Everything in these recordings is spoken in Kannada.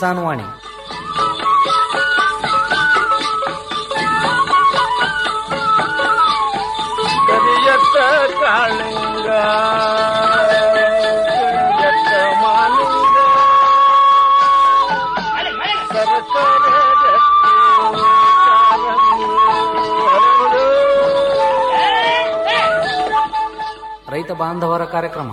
ಕಿಸಾನ್ ವಾಣಿ ಕರಿಯತ್ತ ಕಾಳಿಂಗ ಕರಿಯತ್ತ ಮಾಲಿಂಗ ಸರಸರ ರಕ್ತಿ ಕಾರಂಗಿ ಹರಡು. ರೈತ ಬಾಂಧವರ ಕಾರ್ಯಕ್ರಮ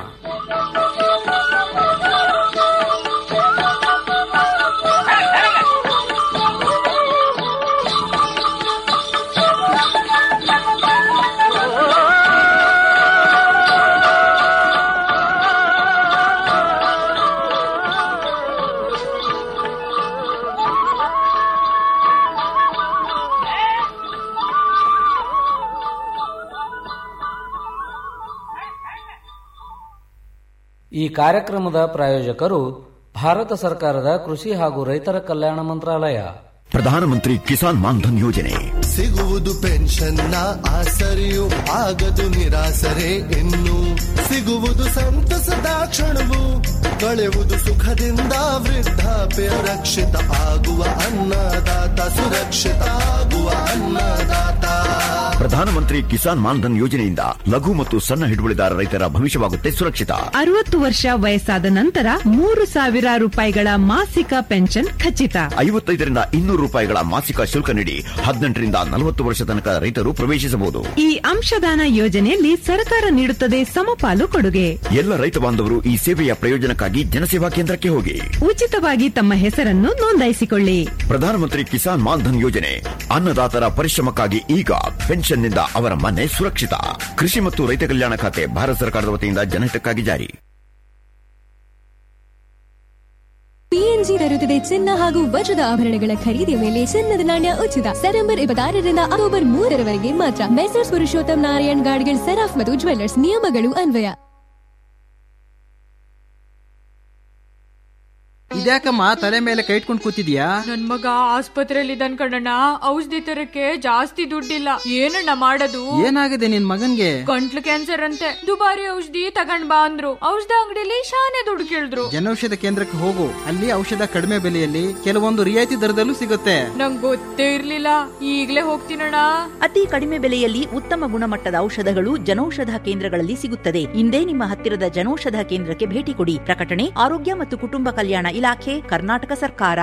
ಈ ಕಾರ್ಯಕ್ರಮದ ಪ್ರಾಯೋಜಕರು ಭಾರತ ಸರ್ಕಾರದ ಕೃಷಿ ಹಾಗೂ ರೈತರ ಕಲ್ಯಾಣ ಮಂತ್ರಾಲಯ ಪ್ರಧಾನಮಂತ್ರಿ ಕಿಸಾನ್ ಮಾನ್ಧನ್ ಯೋಜನೆ ಸಿಗುವುದು ಪೆನ್ಷನ್ನ ಆಸರೆಯು ಆಗದು ನಿರಾಸರೆ ಇನ್ನು ಸಿಗುವುದು ಸಂತಸದ ಕ್ಷಣವು ಕಳೆಯುವುದು ಸುಖದಿಂದ ವೃದ್ಧಾಪ್ಯ ರಕ್ಷಿತ ಆಗುವ ಅನ್ನದಾತ ಸುರಕ್ಷಿತ ಆಗುವ ಅನ್ನದಾತ ಪ್ರಧಾನಮಂತ್ರಿ ಕಿಸಾನ್ ಮಾನ್ಧನ್ ಯೋಜನೆಯಿಂದ ಲಘು ಮತ್ತು ಸಣ್ಣ ಹಿಡುವಳಿದಾರ ರೈತರ ಭವಿಷ್ಯವಾಗುತ್ತೆ ಸುರಕ್ಷಿತ ಅರವತ್ತು ವರ್ಷ ವಯಸ್ಸಾದ ನಂತರ ಮೂರು ಸಾವಿರ ರೂಪಾಯಿಗಳ ಮಾಸಿಕ ಪೆನ್ಷನ್ ಖಚಿತ ಐವತ್ತೈದರಿಂದ ಇನ್ನೂರು ರೂಪಾಯಿಗಳ ಮಾಸಿಕ ಶುಲ್ಕ ನೀಡಿ ಹದಿನೆಂಟರಿಂದ ನಲವತ್ತು ವರ್ಷ ತನಕ ರೈತರು ಪ್ರವೇಶಿಸಬಹುದು ಈ ಅಂಶದಾನ ಯೋಜನೆಯಲ್ಲಿ ಸರ್ಕಾರ ನೀಡುತ್ತದೆ ಸಮಪಾಲು ಕೊಡುಗೆ ಎಲ್ಲ ರೈತ ಬಾಂಧವರು ಈ ಸೇವೆಯ ಪ್ರಯೋಜನಕ್ಕಾಗಿ ಜನಸೇವಾ ಕೇಂದ್ರಕ್ಕೆ ಹೋಗಿ ಉಚಿತವಾಗಿ ತಮ್ಮ ಹೆಸರನ್ನು ನೋಂದಾಯಿಸಿಕೊಳ್ಳಿ ಪ್ರಧಾನಮಂತ್ರಿ ಕಿಸಾನ್ ಮಾನ್ಧನ್ ಯೋಜನೆ ಅನ್ನದಾತರ ಪರಿಶ್ರಮಕ್ಕಾಗಿ ಈಗ ಪೆನ್ಷನ್ನಿಂದ ಅವರ ಮನೆ ಸುರಕ್ಷಿತ ಕೃಷಿ ಮತ್ತು ರೈತ ಕಲ್ಯಾಣ ಖಾತೆ ಭಾರತ ಸರ್ಕಾರದ ವತಿಯಿಂದ ಜನಹಿತಕ್ಕಾಗಿ ಜಾರಿ ಪಿಎನ್ಜಿ ತರುತ್ತದೆ ಚಿನ್ನ ಹಾಗೂ ವಜ್ರದ ಆಭರಣಗಳ ಖರೀದಿಯ ಮೇಲೆ ಚಿನ್ನದ ನಾಣ್ಯ ಉಚಿತ ಸೆಪ್ಟೆಂಬರ್ ಇಪ್ಪತ್ತಾರರಿಂದ ಅಕ್ಟೋಬರ್ ಮೂರರವರೆಗೆ ಮಾತ್ರ ಮೆಸರ್ಸ್ ಪುರುಷೋತ್ತಮ್ ನಾರಾಯಣ್ ಗಾಡ್ಗಿಲ್ ಸೆರಾಫ್ ಮತ್ತು ಜ್ವೆಲ್ಲರ್ಸ್ ನಿಯಮಗಳು ಅನ್ವಯ ಇದ್ಯಾಕಮ್ಮ ತಲೆ ಮೇಲೆ ಕೈ ಇಟ್ಕೊಂಡು ಕೂತಿದ್ಯಾ ನನ್ ಮಗ ಆಸ್ಪತ್ರೆಯಲ್ಲಿ ಇದ್ದಾನ್ ಕಣಣ್ಣ ಔಷಧಿ ತರಕ್ಕೆ ಜಾಸ್ತಿ ದುಡ್ಡಿಲ್ಲ ಏನಣ್ಣ ಮಾಡೋದು ಏನಾಗಿದೆ ನಿನ್ ಮಗನ್ಗೆ ಗಂಟ್ಲು ಕ್ಯಾನ್ಸರ್ ಅಂತೆ ದುಬಾರಿ ಔಷಧಿ ತಗೊಂಡ್ ಬಾ ಅಂದ್ರು ಔಷಧ ಅಂಗಡಿಲಿ ಶಾನೆ ದುಡ್ಡು ಕೇಳಿದ್ರು ಜನೌಷಧ ಕೇಂದ್ರಕ್ಕೆ ಹೋಗು ಅಲ್ಲಿ ಔಷಧ ಕಡಿಮೆ ಬೆಲೆಯಲ್ಲಿ ಕೆಲವೊಂದು ರಿಯಾಯಿತಿ ದರದಲ್ಲೂ ಸಿಗುತ್ತೆ ನಂಗ್ ಗೊತ್ತೇ ಇರ್ಲಿಲ್ಲ ಈಗ್ಲೇ ಹೋಗ್ತೀನಣ್ಣ ಅತಿ ಕಡಿಮೆ ಬೆಲೆಯಲ್ಲಿ ಉತ್ತಮ ಗುಣಮಟ್ಟದ ಔಷಧಗಳು ಜನೌಷಧ ಕೇಂದ್ರಗಳಲ್ಲಿ ಸಿಗುತ್ತದೆ ಇಂದೇ ನಿಮ್ಮ ಹತ್ತಿರದ ಜನೌಷಧ ಕೇಂದ್ರಕ್ಕೆ ಭೇಟಿ ಕೊಡಿ ಪ್ರಕಟಣೆ ಆರೋಗ್ಯ ಮತ್ತು ಕುಟುಂಬ ಕಲ್ಯಾಣ ಇಲಾಖೆ ಕರ್ನಾಟಕ ಸರ್ಕಾರ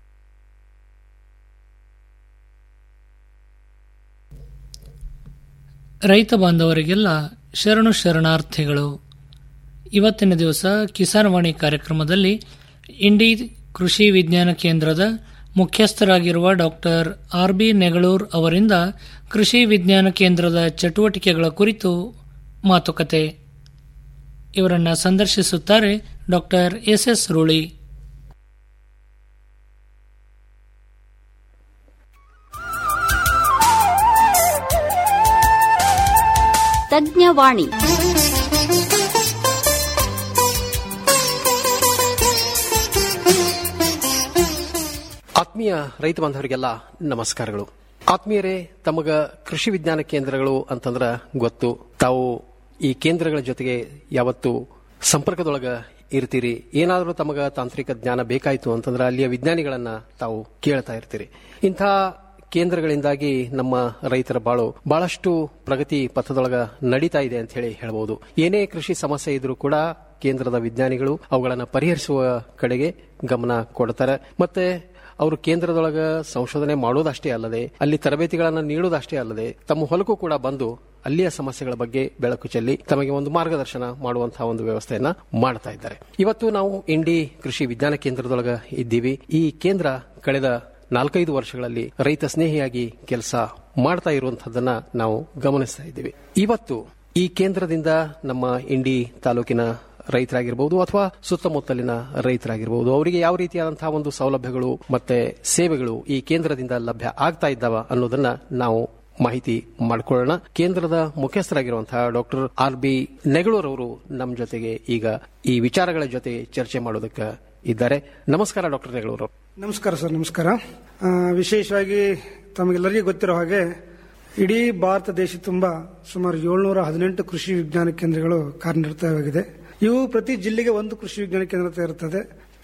ರೈತ ಬಾಂಧವರಿಗೆಲ್ಲ ಶರಣು ಶರಣಾರ್ಥಿಗಳು ಇವತ್ತಿನ ದಿವಸ ಕಿಸಾನ್ ವಾಣಿ ಕಾರ್ಯಕ್ರಮದಲ್ಲಿ ಇಂಡಿ ಕೃಷಿ ವಿಜ್ಞಾನ ಕೇಂದ್ರದ ಮುಖ್ಯಸ್ಥರಾಗಿರುವ ಡಾಕ್ಟರ್ ಆರ್ ಬಿ ನೆಗಳೂರ್ ಅವರಿಂದ ಕೃಷಿ ವಿಜ್ಞಾನ ಕೇಂದ್ರದ ಚಟುವಟಿಕೆಗಳ ಕುರಿತು ಮಾತುಕತೆ ಇವರನ್ನು ಸಂದರ್ಶಿಸುತ್ತಾರೆ ಡಾಕ್ಟರ್ ಎಸ್ ಎಸ್ ರೂಳಿ ತಜ್ಞವಾಣಿ ಆತ್ಮೀಯ ರೈತ ಬಾಂಧವರಿಗೆಲ್ಲ ನಮಸ್ಕಾರಗಳು ಆತ್ಮೀಯರೇ ತಮಗ ಕೃಷಿ ವಿಜ್ಞಾನ ಕೇಂದ್ರಗಳು ಅಂತಂದ್ರ ಗೊತ್ತು ತಾವು ಈ ಕೇಂದ್ರಗಳ ಜೊತೆಗೆ ಯಾವತ್ತು ಸಂಪರ್ಕದೊಳಗ ಇರ್ತೀರಿ ಏನಾದರೂ ತಮಗ ತಾಂತ್ರಿಕ ಜ್ಞಾನ ಬೇಕಾಯಿತು ಅಂತಂದ್ರೆ ಅಲ್ಲಿಯ ವಿಜ್ಞಾನಿಗಳನ್ನ ತಾವು ಕೇಳ್ತಾ ಇರ್ತೀರಿ ಇಂಥ ಕೇಂದ್ರಗಳಿಂದಾಗಿ ನಮ್ಮ ರೈತರ ಬಾಳು ಬಹಳಷ್ಟು ಪ್ರಗತಿ ಪಥದೊಳಗ ನಡೀತಾ ಇದೆ ಅಂತ ಹೇಳಿ ಹೇಳಬಹುದು ಏನೇ ಕೃಷಿ ಸಮಸ್ಯೆ ಇದ್ರೂ ಕೂಡ ಕೇಂದ್ರದ ವಿಜ್ಞಾನಿಗಳು ಅವುಗಳನ್ನು ಪರಿಹರಿಸುವ ಕಡೆಗೆ ಗಮನ ಕೊಡ್ತಾರೆ ಮತ್ತೆ ಅವರು ಕೇಂದ್ರದೊಳಗ ಸಂಶೋಧನೆ ಮಾಡೋದಷ್ಟೇ ಅಲ್ಲದೆ ಅಲ್ಲಿ ತರಬೇತಿಗಳನ್ನು ನೀಡುವುದಷ್ಟೇ ಅಲ್ಲದೆ ತಮ್ಮ ಹೊಲಕ್ಕೂ ಕೂಡ ಬಂದು ಅಲ್ಲಿಯ ಸಮಸ್ಯೆಗಳ ಬಗ್ಗೆ ಬೆಳಕು ಚೆಲ್ಲಿ ತಮಗೆ ಒಂದು ಮಾರ್ಗದರ್ಶನ ಮಾಡುವಂತಹ ಒಂದು ವ್ಯವಸ್ಥೆಯನ್ನ ಮಾಡ್ತಾ ಇದ್ದಾರೆ ಇವತ್ತು ನಾವು ಇಂಡಿ ಕೃಷಿ ವಿಜ್ಞಾನ ಕೇಂದ್ರದೊಳಗ ಇದ್ದೀವಿ ಈ ಕೇಂದ್ರ ಕಳೆದ ನಾಲ್ಕೈದು ವರ್ಷಗಳಲ್ಲಿ ರೈತ ಸ್ನೇಹಿಯಾಗಿ ಕೆಲಸ ಮಾಡ್ತಾ ಇರುವಂತಹದ್ದನ್ನ ನಾವು ಗಮನಿಸ್ತಾ ಇದ್ದೀವಿ ಇವತ್ತು ಈ ಕೇಂದ್ರದಿಂದ ನಮ್ಮ ಇಂಡಿ ತಾಲೂಕಿನ ರೈತರಾಗಿರ್ಬೋದು ಅಥವಾ ಸುತ್ತಮುತ್ತಲಿನ ರೈತರಾಗಿರ್ಬೋದು ಅವರಿಗೆ ಯಾವ ರೀತಿಯಾದಂತಹ ಒಂದು ಸೌಲಭ್ಯಗಳು ಮತ್ತೆ ಸೇವೆಗಳು ಈ ಕೇಂದ್ರದಿಂದ ಲಭ್ಯ ಆಗ್ತಾ ಇದ್ದಾವ ಅನ್ನೋದನ್ನ ನಾವು ಮಾಹಿತಿ ಮಾಡಿಕೊಳ್ಳೋಣ ಕೇಂದ್ರದ ಮುಖ್ಯಸ್ಥರಾಗಿರುವಂತಹ ಡಾಕ್ಟರ್ ಆರ್ ಬಿ ನೆಗಳೂರ್ ಅವರು ನಮ್ಮ ಜೊತೆಗೆ ಈಗ ಈ ವಿಚಾರಗಳ ಜೊತೆ ಚರ್ಚೆ ಮಾಡೋದಕ್ಕೆ ಇದ್ದಾರೆ ನಮಸ್ಕಾರ ಡಾಕ್ಟರ್ ನೆಗಳೂರ್ ಅವರು ನಮಸ್ಕಾರ ಸರ್ ನಮಸ್ಕಾರ ಆ, ವಿಶೇಷವಾಗಿ ತಮಗೆಲ್ಲರಿಗೂ ಗೊತ್ತಿರೋ ಹಾಗೆ ಇಡೀ ಭಾರತ ದೇಶ ತುಂಬ ಸುಮಾರು ಏಳ್ನೂರ ಹದಿನೆಂಟು ಕೃಷಿ ವಿಜ್ಞಾನ ಕೇಂದ್ರಗಳು ಕಾರ್ಯನಿರತವಾಗಿದೆ ಇವು ಪ್ರತಿ ಜಿಲ್ಲೆಗೆ ಒಂದು ಕೃಷಿ ವಿಜ್ಞಾನ ಕೇಂದ್ರ ಇರುತ್ತದೆ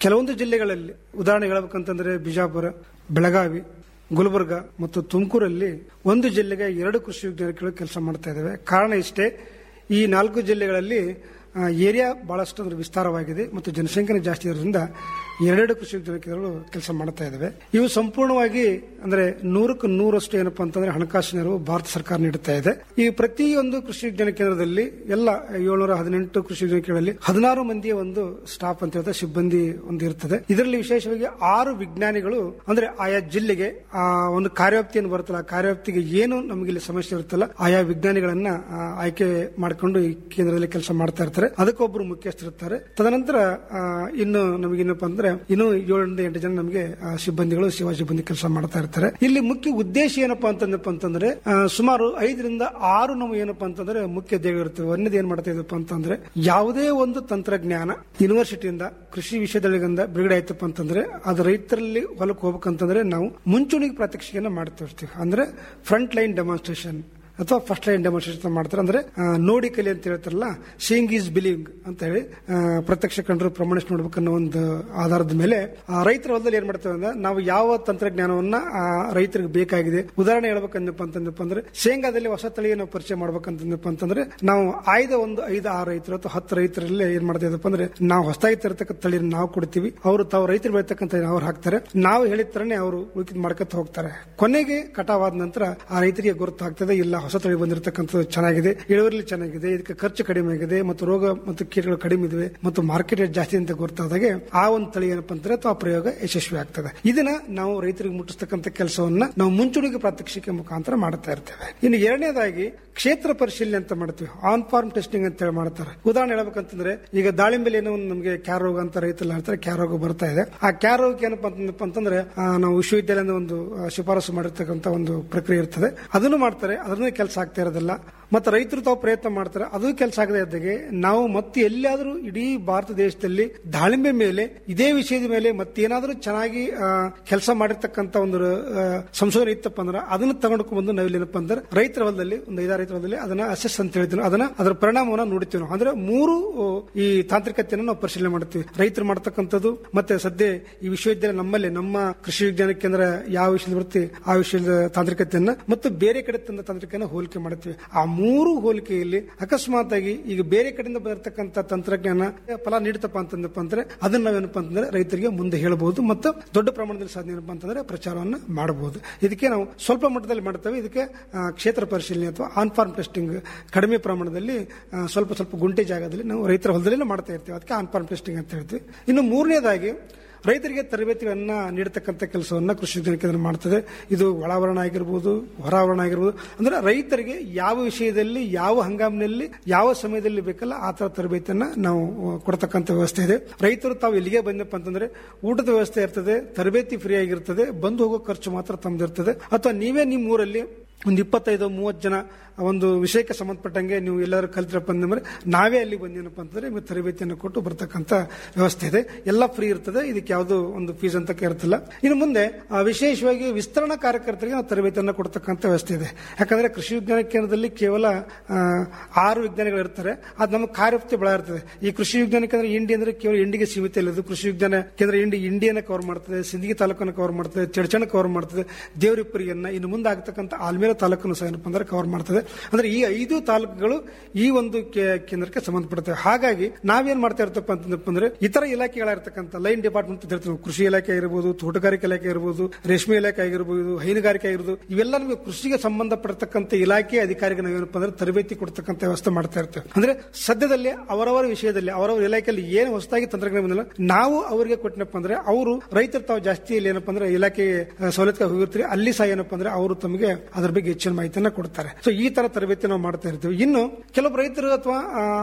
ಕೆಲವೊಂದು ಜಿಲ್ಲೆಗಳಲ್ಲಿ ಉದಾಹರಣೆ ಹೇಳ್ಬೇಕಂತಂದ್ರೆ ಬಿಜಾಪುರ ಬೆಳಗಾವಿ ಗುಲ್ಬರ್ಗ ಮತ್ತು ತುಮಕೂರಲ್ಲಿ ಒಂದು ಜಿಲ್ಲೆಗೆ ಎರಡು ಕೃಷಿ ವಿಜ್ಞಾನಿಗಳು ಕೆಲಸ ಮಾಡ್ತಾ ಇದ್ದಾವೆ ಕಾರಣ ಇಷ್ಟೇ ಈ ನಾಲ್ಕು ಜಿಲ್ಲೆಗಳಲ್ಲಿ ಆ, ಏರಿಯಾ ಬಹಳಷ್ಟು ಅಂದ್ರೆ ವಿಸ್ತಾರವಾಗಿದೆ ಮತ್ತು ಜನಸಂಖ್ಯೆ ಜಾಸ್ತಿ ಇರೋದ್ರಿಂದ ಎರಡೆರಡು ಕೃಷಿ ವಿಜ್ಞಾನ ಕೇಂದ್ರಗಳು ಕೆಲಸ ಮಾಡ್ತಾ ಇದ್ದಾವೆ ಇವು ಸಂಪೂರ್ಣವಾಗಿ ಅಂದ್ರೆ ನೂರಕ್ಕೆ ನೂರಷ್ಟು ಏನಪ್ಪಾ ಅಂತಂದ್ರೆ ಹಣಕಾಸಿನ ನೆರವು ಭಾರತ ಸರ್ಕಾರ ನೀಡುತ್ತಾ ಇದೆ ಈ ಪ್ರತಿಯೊಂದು ಕೃಷಿ ವಿಜ್ಞಾನ ಕೇಂದ್ರದಲ್ಲಿ ಎಲ್ಲ ಏಳ್ನೂರ ಹದಿನೆಂಟು ಕೃಷಿ ವಿಜ್ಞಾನ ಕೇಂದ್ರದಲ್ಲಿ ಹದಿನಾರು ಮಂದಿಯ ಒಂದು ಸ್ಟಾಫ್ ಅಂತ ಹೇಳ್ತಾರೆ ಸಿಬ್ಬಂದಿ ಒಂದು ಇರ್ತದೆ ಇದರಲ್ಲಿ ವಿಶೇಷವಾಗಿ ಆರು ವಿಜ್ಞಾನಿಗಳು ಅಂದ್ರೆ ಆಯಾ ಜಿಲ್ಲೆಗೆ ಆ ಒಂದು ಕಾರ್ಯವ್ಯಾಪ್ತಿಯನ್ನು ಬರುತ್ತಲ್ಲ ಆ ಕಾರ್ಯವ್ಯಾಪ್ತಿಗೆ ಏನು ನಮಗೆ ಇಲ್ಲಿ ಸಮಸ್ಯೆ ಇರುತ್ತಲ್ಲ ಆಯಾ ವಿಜ್ಞಾನಿಗಳನ್ನ ಆ, ಆಯ್ಕೆ ಮಾಡಿಕೊಂಡು ಈ ಕೇಂದ್ರದಲ್ಲಿ ಕೆಲಸ ಮಾಡ್ತಾ ಇರ್ತಾರೆ ಅದಕ್ಕೊಬ್ಬರು ಮುಖ್ಯಸ್ಥರಿರ್ತಾರೆ ತದನಂತರ ಆ, ಇನ್ನು ನಮಗೇನಪ್ಪ ಅಂದ್ರೆ ಇನ್ನು ಏಳರಿಂದ ಎಂಟು ಜನ ನಮಗೆ ಆ, ಸಿಬ್ಬಂದಿಗಳು ಸೇವಾ ಸಿಬ್ಬಂದಿ ಕೆಲಸ ಮಾಡ್ತಾ ಇರ್ತಾರೆ ಇಲ್ಲಿ ಮುಖ್ಯ ಉದ್ದೇಶ ಏನಪ್ಪಾ ಅಂತಂದಪ್ಪ ಅಂತಂದ್ರೆ ಆ, ಸುಮಾರು ಐದರಿಂದ ಆರು ನಾವು ಏನಪ್ಪಾ ಅಂತಂದ್ರೆ ಮುಖ್ಯ ಇರ್ತವೆ ಒಂದೇದು ಏನ್ ಮಾಡ್ತಾ ಇದಪ್ಪ ಅಂತಂದ್ರೆ ಯಾವುದೇ ಒಂದು ತಂತ್ರಜ್ಞಾನ ಯೂನಿವರ್ಸಿಟಿಯಿಂದ ಕೃಷಿ ವಿಷಯದೊಳಗಿಂದ ಬಿಡುಗಡೆ ಆಯ್ತಪ್ಪ ಅಂತಂದ್ರೆ ಅದು ರೈತರಲ್ಲಿ ಹೊಲಕ್ಕೆ ಹೋಗ್ಬೇಕಂತಂದ್ರೆ ನಾವು ಮುಂಚೂಣಿಗೆ ಪ್ರಾತ್ಯಕ್ಷಿಕೆಯನ್ನ ಮಾಡ್ತಿರ್ತೀವಿ ಅಂದ್ರೆ ಫ್ರಂಟ್ ಲೈನ್ ಡೆಮಾನ್ಸ್ಟ್ರೇಷನ್ ಅಥವಾ ಫಸ್ಟ್ ಲೈನ್ ಡೆಮಾನ್ಸ್ಟ್ರೇಷನ್ ಮಾಡ್ತಾರೆ ಅಂದ್ರೆ ಆ, ನೋಡಿ ಕಲಿ ಅಂತ ಹೇಳ್ತಾರಲ್ಲ ಸೀಯಿಂಗ್ ಈಸ್ ಬಿಲಿಂಗ್ ಅಂತ ಹೇಳಿ ಆ, ಪ್ರತ್ಯಕ್ಷ ಕಂಡ್ರು ಪ್ರಮಾಣಿಸಿ ನೋಡ್ಬೇಕನ್ನೋ ಒಂದು ಆಧಾರದ ಮೇಲೆ ಆ, ರೈತರ ಹೊಲದಲ್ಲಿ ಏನ್ ಮಾಡ್ತೇವೆ ಅಂದ್ರೆ ನಾವು ಯಾವ ತಂತ್ರಜ್ಞಾನವನ್ನ ಆ, ರೈತರಿಗೆ ಬೇಕಾಗಿದೆ ಉದಾಹರಣೆ ಹೇಳ್ಬೇಕಂದಪ್ಪ ಅಂತಂದಪ್ಪ ಅಂದ್ರೆ ಶೇಂಗಾದಲ್ಲಿ ಹೊಸ ತಳಿಯನ್ನು ನಾವು ಪರಿಚಯ ಮಾಡ್ಬೇಕಂತಂದಪ್ಪ ಅಂತಂದ್ರೆ ನಾವು ಆಯ್ದ ಒಂದು ಐದು ಆರು ರೈತರು ಅಥವಾ ಹತ್ತು ರೈತರಲ್ಲಿ ಏನ್ ಮಾಡ್ತಿದ್ದಪ್ಪ ಅಂದ್ರೆ ನಾವು ಹೊಸದಾಗಿ ತರತಕ್ಕ ತಳಿನ ನಾವು ಕೊಡ್ತೀವಿ ಅವರು ತಾವು ರೈತರು ಬೆಳತಕ್ಕಂತ ಅವ್ರು ಹಾಕ್ತಾರೆ ನಾವು ಹೇಳಿದ ತರನೇ ಅವರು ಉಳಿಕಿದ್ ಮಾಡ್ಕೊತ ಹೋಗ್ತಾರೆ ಕೊನೆಗೆ ಕಟಾವಾದ ನಂತರ ಆ ರೈತರಿಗೆ ಗುರುತಾಗ್ತದೆ ಇಲ್ಲ ಹೊಸ ತಳಿ ಬಂದಿರತಕ್ಕಂಥದ್ದು ಚೆನ್ನಾಗಿದೆ ಇಳುವರಿ ಚೆನ್ನಾಗಿದೆ ಇದಕ್ಕೆ ಖರ್ಚು ಕಡಿಮೆ ಆಗಿದೆ ಮತ್ತು ರೋಗ ಮತ್ತು ಕೀಟಗಳು ಕಡಿಮೆ ಇದಾವೆ ಮತ್ತು ಮಾರ್ಕೆಟ್ ರೇಟ್ ಜಾಸ್ತಿ ಅಂತ ಗೊತ್ತಾದಾಗೆ ಆ ಒಂದು ತಳಿ ಏನಪ್ಪಾ ಅಂದ್ರೆ ಅಥವಾ ಆ ಪ್ರಯೋಗ ಯಶಸ್ವಿ ಆಗ್ತದೆ ಇದನ್ನ ನಾವು ರೈತರಿಗೆ ಮುಟ್ಟಿಸ್ತಕ್ಕಂಥ ಕೆಲಸವನ್ನ ನಾವು ಮುಂಚೂಣಿಗೆ ಪ್ರಾತ್ಯಕ್ಷಿಕೆ ಮುಖಾಂತರ ಮಾಡ್ತಾ ಇರ್ತೇವೆ ಇನ್ನು ಎರಡನೇದಾಗಿ ಕ್ಷೇತ್ರ ಪರಿಶೀಲನೆ ಅಂತ ಮಾಡ್ತೀವಿ ಆನ್ ಫಾರ್ಮ್ ಟೆಸ್ಟಿಂಗ್ ಅಂತ ಹೇಳಿ ಮಾಡ್ತಾರೆ ಉದಾಹರಣೆ ಹೇಳ್ಬೇಕಂತಂದ್ರೆ ಈಗ ದಾಳಿಂಬೆಲಿ ಏನೋ ಒಂದು ನಮಗೆ ಕ್ಯಾರ್ ರೋಗ ಅಂತ ರೈತರು ಹೇಳ್ತಾರೆ ಕ್ಯಾರ್ ರೋಗ ಬರ್ತಾ ಇದೆ ಆ ಕ್ಯಾರ್ ರೋಗಕ್ಕೆ ಏನಪ್ಪಾ ಅಂತಂದಪ್ಪ ಅಂತಂದ್ರೆ ಆ, ನಾವು ವಿಶ್ವವಿದ್ಯಾಲಯದ ಒಂದು ಆ, ಶಿಫಾರಸು ಮಾಡಿರ್ತಕ್ಕಂಥ ಒಂದು ಪ್ರಕ್ರಿಯೆ ಇರ್ತದೆ ಅದನ್ನು ಮಾಡ್ತಾರೆ ಅದನ್ನ ಕೆಲಸ ಆಗ್ತಾ ಇರೋದಿಲ್ಲ ಮತ್ತೆ ರೈತರು ತಾವು ಪ್ರಯತ್ನ ಮಾಡ್ತಾರೆ ಅದು ಕೆಲಸ ಆಗದೆ ಇದ್ದಾಗೆ ನಾವು ಮತ್ತೆ ಎಲ್ಲಿಯಾದ್ರೂ ಇಡೀ ಭಾರತ ದೇಶದಲ್ಲಿ ದಾಳಿಂಬೆ ಮೇಲೆ ಇದೇ ವಿಷಯದ ಮೇಲೆ ಮತ್ತೇನಾದ್ರೂ ಚೆನ್ನಾಗಿ ಕೆಲಸ ಮಾಡಿರ್ತಕ್ಕಂಥ ಒಂದು ಆ, ಸಂಶೋಧನೆ ಇತ್ತಪ್ಪ ಅಂದ್ರೆ ಅದನ್ನ ತಗೊಂಡ್ಕೊಂಡು ಬಂದು ನಾವಿಲ್ಲೇನಪ್ಪ ಅಂದ್ರೆ ರೈತರ ಹೊಲದಲ್ಲಿ ಒಂದು ಐದಾರು ರೈತರ ಹೊಲದಲ್ಲಿ ಅದನ್ನ ಅಸೆಸ್ ಅಂತ ಹೇಳ್ತೀವಿ ಅದನ್ನ ಅದರ ಪರಿಣಾಮವನ್ನ ನೋಡ್ತೀವಿ ನಾವು ಅಂದ್ರೆ ಮೂರು ಆ, ಈ ತಾಂತ್ರಿಕತೆಯನ್ನು ನಾವು ಪರಿಶೀಲನೆ ಮಾಡ್ತೀವಿ ರೈತರು ಮಾಡ್ತಕ್ಕಂಥದ್ದು ಮತ್ತೆ ಸದ್ಯ ಈ ವಿಶ್ವವಿದ್ಯಾಲಯ ನಮ್ಮಲ್ಲಿ ನಮ್ಮ ಕೃಷಿ ವಿಜ್ಞಾನ ಕೇಂದ್ರ ಯಾವ ವಿಷಯದ ಬರುತ್ತೆ ಆ ವಿಷಯದ ತಾಂತ್ರಿಕತೆಯನ್ನ ಮತ್ತು ಬೇರೆ ಕಡೆ ತಂದ ತಾಂತ್ರಿಕೆಯನ್ನು ಹೋಲಿಕೆ ಮಾಡ್ತೀವಿ ಆ ಮೂರು ಹೋಲಿಕೆಯಲ್ಲಿ ಅಕಸ್ಮಾತ್ ಆಗಿ ಈಗ ಬೇರೆ ಕಡೆಯಿಂದ ಬರತಕ್ಕಂಥ ತಂತ್ರಜ್ಞಾನ ಫಲ ನೀಡುತ್ತಪ್ಪ ಅಂತಂದಪ್ಪ ಅಂದ್ರೆ ಅದನ್ನ ನಾವೇನಪ್ಪ ಅಂತಂದ್ರೆ ರೈತರಿಗೆ ಮುಂದೆ ಹೇಳಬಹುದು ಮತ್ತು ದೊಡ್ಡ ಪ್ರಮಾಣದಲ್ಲಿ ಸಾಧನೆ ಏನಪ್ಪ ಅಂತಂದ್ರೆ ಪ್ರಚಾರವನ್ನು ಮಾಡಬಹುದು ಇದಕ್ಕೆ ನಾವು ಸ್ವಲ್ಪ ಮಟ್ಟದಲ್ಲಿ ಮಾಡ್ತೇವೆ ಇದಕ್ಕೆ ಆ, ಕ್ಷೇತ್ರ ಪರಿಶೀಲನೆ ಅಥವಾ ಆನ್ ಫಾರ್ಮ್ ಟೆಸ್ಟಿಂಗ್ ಕಡಿಮೆ ಪ್ರಮಾಣದಲ್ಲಿ ಆ, ಸ್ವಲ್ಪ ಸ್ವಲ್ಪ ಗುಂಟೆ ಜಾಗದಲ್ಲಿ ನಾವು ರೈತರ ಹೊಲದಲ್ಲಿ ಮಾಡ್ತಾ ಇರ್ತೀವಿ ಅದಕ್ಕೆ ಆನ್ ಫಾರ್ಮ್ ಟೆಸ್ಟಿಂಗ್ ಅಂತ ಹೇಳ್ತೀವಿ ಇನ್ನು ಮೂರನೇದಾಗಿ ರೈತರಿಗೆ ತರಬೇತಿಗಳನ್ನ ನೀಡತಕ್ಕಂಥ ಕೆಲಸವನ್ನ ಕೃಷಿ ವಿಜ್ಞಾನ ಕೇಂದ್ರ ಮಾಡ್ತದೆ ಇದು ಒಳಾವರಣ ಆಗಿರ್ಬೋದು ಹೊರಾವರಣ ಆಗಿರ್ಬೋದು ಅಂದ್ರೆ ರೈತರಿಗೆ ಯಾವ ವಿಷಯದಲ್ಲಿ ಯಾವ ಹಂಗಾಮಿನಲ್ಲಿ ಯಾವ ಸಮಯದಲ್ಲಿ ಬೇಕಲ್ಲ ಆ ತರ ತರಬೇತಿಯನ್ನ ನಾವು ಅಹ್, ಕೊಡ್ತಕ್ಕಂಥ ವ್ಯವಸ್ಥೆ ಇದೆ ರೈತರು ತಾವು ಇಲ್ಲಿಗೆ ಬಂದಪ್ಪ ಅಂತಂದ್ರೆ ಊಟದ ವ್ಯವಸ್ಥೆ ಇರ್ತದೆ ತರಬೇತಿ ಫ್ರೀ ಆಗಿರ್ತದೆ ಬಂದು ಹೋಗೋ ಖರ್ಚು ಮಾತ್ರ ತಮ್ಮದಿರ್ತದೆ ಅಥವಾ ನೀವೇ ನಿಮ್ಮ ಊರಲ್ಲಿ ಒಂದು ಇಪ್ಪತ್ತೈದು ಮೂವತ್ತು ಜನ ಒಂದು ವಿಷಯಕ್ಕೆ ಸಂಬಂಧಪಟ್ಟಂಗೆ ನೀವು ಎಲ್ಲರೂ ಕಲ್ತಿರಪ್ಪ ಅಂದ್ರೆ ನಾವೇ ಅಲ್ಲಿ ಬಂದೇನಪ್ಪ ಅಂತಂದ್ರೆ ನಿಮಗೆ ತರಬೇತಿಯನ್ನು ಕೊಟ್ಟು ಬರ್ತಕ್ಕಂಥ ವ್ಯವಸ್ಥೆ ಇದೆ ಎಲ್ಲ ಫ್ರೀ ಇರ್ತದೆ ಇದಕ್ಕೆ ಯಾವುದೋ ಒಂದು ಫೀಸ್ ಅಂತ ಇರ್ತಿಲ್ಲ ಇನ್ನು ಮುಂದೆ ಆ, ವಿಶೇಷವಾಗಿ ವಿಸ್ತರಣಾ ಕಾರ್ಯಕರ್ತರಿಗೆ ನಾವು ತರಬೇತಿಯನ್ನು ಕೊಡ್ತಕ್ಕಂಥ ವ್ಯವಸ್ಥೆ ಇದೆ ಯಾಕಂದ್ರೆ ಕೃಷಿ ವಿಜ್ಞಾನ ಕೇಂದ್ರದಲ್ಲಿ ಕೇವಲ ಆ, ಆರು ವಿಜ್ಞಾನಿಗಳು ಇರ್ತಾರೆ ಅದು ನಮ್ಮ ಕಾರ್ಯವ್ಯಾಪ್ತಿ ಬಹಳ ಇರ್ತದೆ ಈ ಕೃಷಿ ವಿಜ್ಞಾನ ಕೇಂದ್ರ ಇಂಡಿ ಅಂದ್ರೆ ಕೇವಲ ಇಂಡಿಗೆ ಸೀಮಿತ ಇಲ್ಲ ಇದು ಕೃಷಿ ವಿಜ್ಞಾನ ಕೇಂದ್ರ ಇಂಡಿ ಇಂಡಿಯನ್ನ ಕವರ್ ಮಾಡ್ತದೆ ಸಿಂದಗಿ ತಾಲೂಕನ್ನು ಕವರ್ ಮಾಡ್ತದೆ ಚಡ್ಚಣ ಕವರ್ ಮಾಡ್ತದೆ ದೇವರಿಪ್ಪರಿಯನ್ನ ಇನ್ನು ಮುಂದೆ ಆಗ್ತಕ್ಕಂಥ ಆಲ್ಮೇಲ ತಾಲೂಕನ್ನು ಸಹ ಏನಪ್ಪ ಅಂದ್ರೆ ಕವರ್ ಮಾಡ್ತದೆ ಅಂದ್ರೆ ಈ ಐದು ತಾಲೂಕುಗಳು ಈ ಒಂದು ಕೇ- ಕೇಂದ್ರಕ್ಕೆ ಸಂಬಂಧಪಡುತ್ತವೆ ಹಾಗಾಗಿ ನಾವೇನ್ ಮಾಡ್ತಾ ಇರ್ತಪ್ಪ ಅಂತಂದಪ್ಪ ಅಂದ್ರೆ ಇತರ ಇಲಾಖೆಗಳಿರ್ತಕ್ಕಂಥ ಲೈನ್ ಡಿಪಾರ್ಟ್ಮೆಂಟ್ ಅಂತ ಹೇಳ್ತೀವಿ ಕೃಷಿ ಇಲಾಖೆ ಇರಬಹುದು ತೋಟಗಾರಿಕೆ ಇಲಾಖೆ ಇರಬಹುದು ರೇಷ್ಮೆ ಇಲಾಖೆ ಆಗಿರಬಹುದು ಹೈನುಗಾರಿಕೆ ಆಗಿರ್ಬೋದು ಇವೆಲ್ಲ ನಮಗೆ ಕೃಷಿಗೆ ಸಂಬಂಧಪಟ್ಟತಕ್ಕಂಥ ಇಲಾಖೆ ಅಧಿಕಾರಿಗೆ ನಾವೇನಪ್ಪ ಅಂದ್ರೆ ತರಬೇತಿ ಕೊಡ್ತಕ್ಕಂಥ ವ್ಯವಸ್ಥೆ ಮಾಡ್ತಾ ಇರ್ತೇವೆ ಅಂದ್ರೆ ಸದ್ಯದಲ್ಲಿ ಅವರವರ ವಿಷಯದಲ್ಲಿ ಅವರವರ ಇಲಾಖೆಯಲ್ಲಿ ಏನು ಹೊಸದಾಗಿ ತಂತ್ರಜ್ಞಾನ ಬಂದಿಲ್ಲ ನಾವು ಅವರಿಗೆ ಕೊಟ್ಟನಪ್ಪ ಅಂದ್ರೆ ಅವರು ರೈತರು ತಾವು ಜಾಸ್ತಿ ಇಲ್ಲಿ ಏನಪ್ಪ ಅಂದ್ರೆ ಇಲಾಖೆ ಆ, ಸವಲತ್ತು ಹೋಗಿರ್ತೀರಿ ಅಲ್ಲಿ ಸಹ ಏನಪ್ಪ ಅಂದ್ರೆ ಅವರು ತಮಗೆ ಅದ್ರ ಬಗ್ಗೆ ಹೆಚ್ಚಿನ ಮಾಹಿತಿಯನ್ನ ಕೊಡ್ತಾರೆ ಸೊ ಈ ತರ ತರಬೇತಿ ನಾವು ಮಾಡ್ತಾ ಇರ್ತೀವಿ ಇನ್ನು ಕೆಲವು ರೈತರು ಅಥವಾ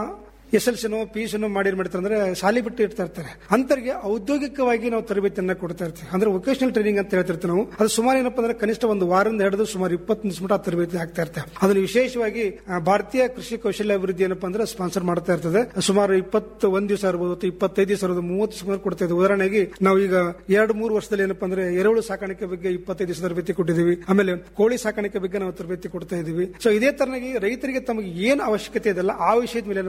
ಎಸ್ ಎಲ್ ಸಿನೋ ಪಿ ಸಿನೋ ಮಾಡಿ ಏನ್ ಮಾಡ್ತಾರೆ ಅಂದ್ರೆ ಶಾಲೆ ಬಿಟ್ಟು ಇರ್ತಾ ಇರ್ತಾರೆ ಅಂತರಿಗೆ ಔದ್ಯೋಗಿಕವಾಗಿ ನಾವು ತರಬೇತಿಯನ್ನ ಕೊಡ್ತಾ ಇರ್ತೀವಿ ಅಂದ್ರೆ ವೊಕೇಶನಲ್ ಟ್ರೈನಿಂಗ್ ಅಂತ ಹೇಳ್ತಿರ್ತೀವಿ ನಾವು ಅದು ಸುಮಾರು ಏನಪ್ಪ ಅಂದ್ರೆ ಕನಿಷ್ಠ ಒಂದು ವಾರದಿಂದ ಹಿಡಿದು ಸುಮಾರು ಇಪ್ಪತ್ತು ನಿಮಿಷ ಮಟ್ಟ ಆ ತರಬೇತಿ ಆಗ್ತಾ ಇರ್ತೇವೆ ಅದನ್ನು ವಿಶೇಷವಾಗಿ ಆ, ಭಾರತೀಯ ಕೃಷಿ ಕೌಶಲ್ಯ ಅಭಿವೃದ್ಧಿ ಏನಪ್ಪ ಅಂದ್ರೆ ಸ್ಪಾನ್ಸರ್ ಮಾಡ್ತಾ ಇರ್ತದೆ ಸುಮಾರು ಇಪ್ಪತ್ತು ಒಂದ್ ದಿವಸ ಇರ್ಬೋದು ಅಥವಾ ಇಪ್ಪತ್ತೈದು ದಿವಸ ಇರ್ಬೋದು ಮೂವತ್ತು ದಿವಸ ಕೊಡ್ತಾ ಇದ್ದೀವಿ ಉದಾಹರಣೆಗೆ ನಾವು ಈಗ ಎರಡು ಮೂರು ವರ್ಷದಲ್ಲಿ ಏನಪ್ಪ ಅಂದ್ರೆ ಎರೆಹುಳು ಸಾಕಾಣಿಕೆ ಬಗ್ಗೆ ಇಪ್ಪತ್ತೈದು ದಿವಸ ತರಬೇತಿ ಕೊಟ್ಟಿದ್ದೀವಿ ಆಮೇಲೆ ಕೋಳಿ ಸಾಕಾಣಿಕೆ ಬಗ್ಗೆ ನಾವು ತರಬೇತಿ ಕೊಡ್ತಾ ಇದೀವಿ ಸೊ ಇದೇ ತರನಾಗಿ ರೈತರಿಗೆ ತಮಗೆ ಏನು ಅವಶ್ಯಕತೆ ಇದೆಲ್ಲ ಆ ವಿಷಯದ ಮೇಲೆ ಏನಪ್ಪ ಅಂತಂದಪ್ಪ ಅಂದ್ರೆ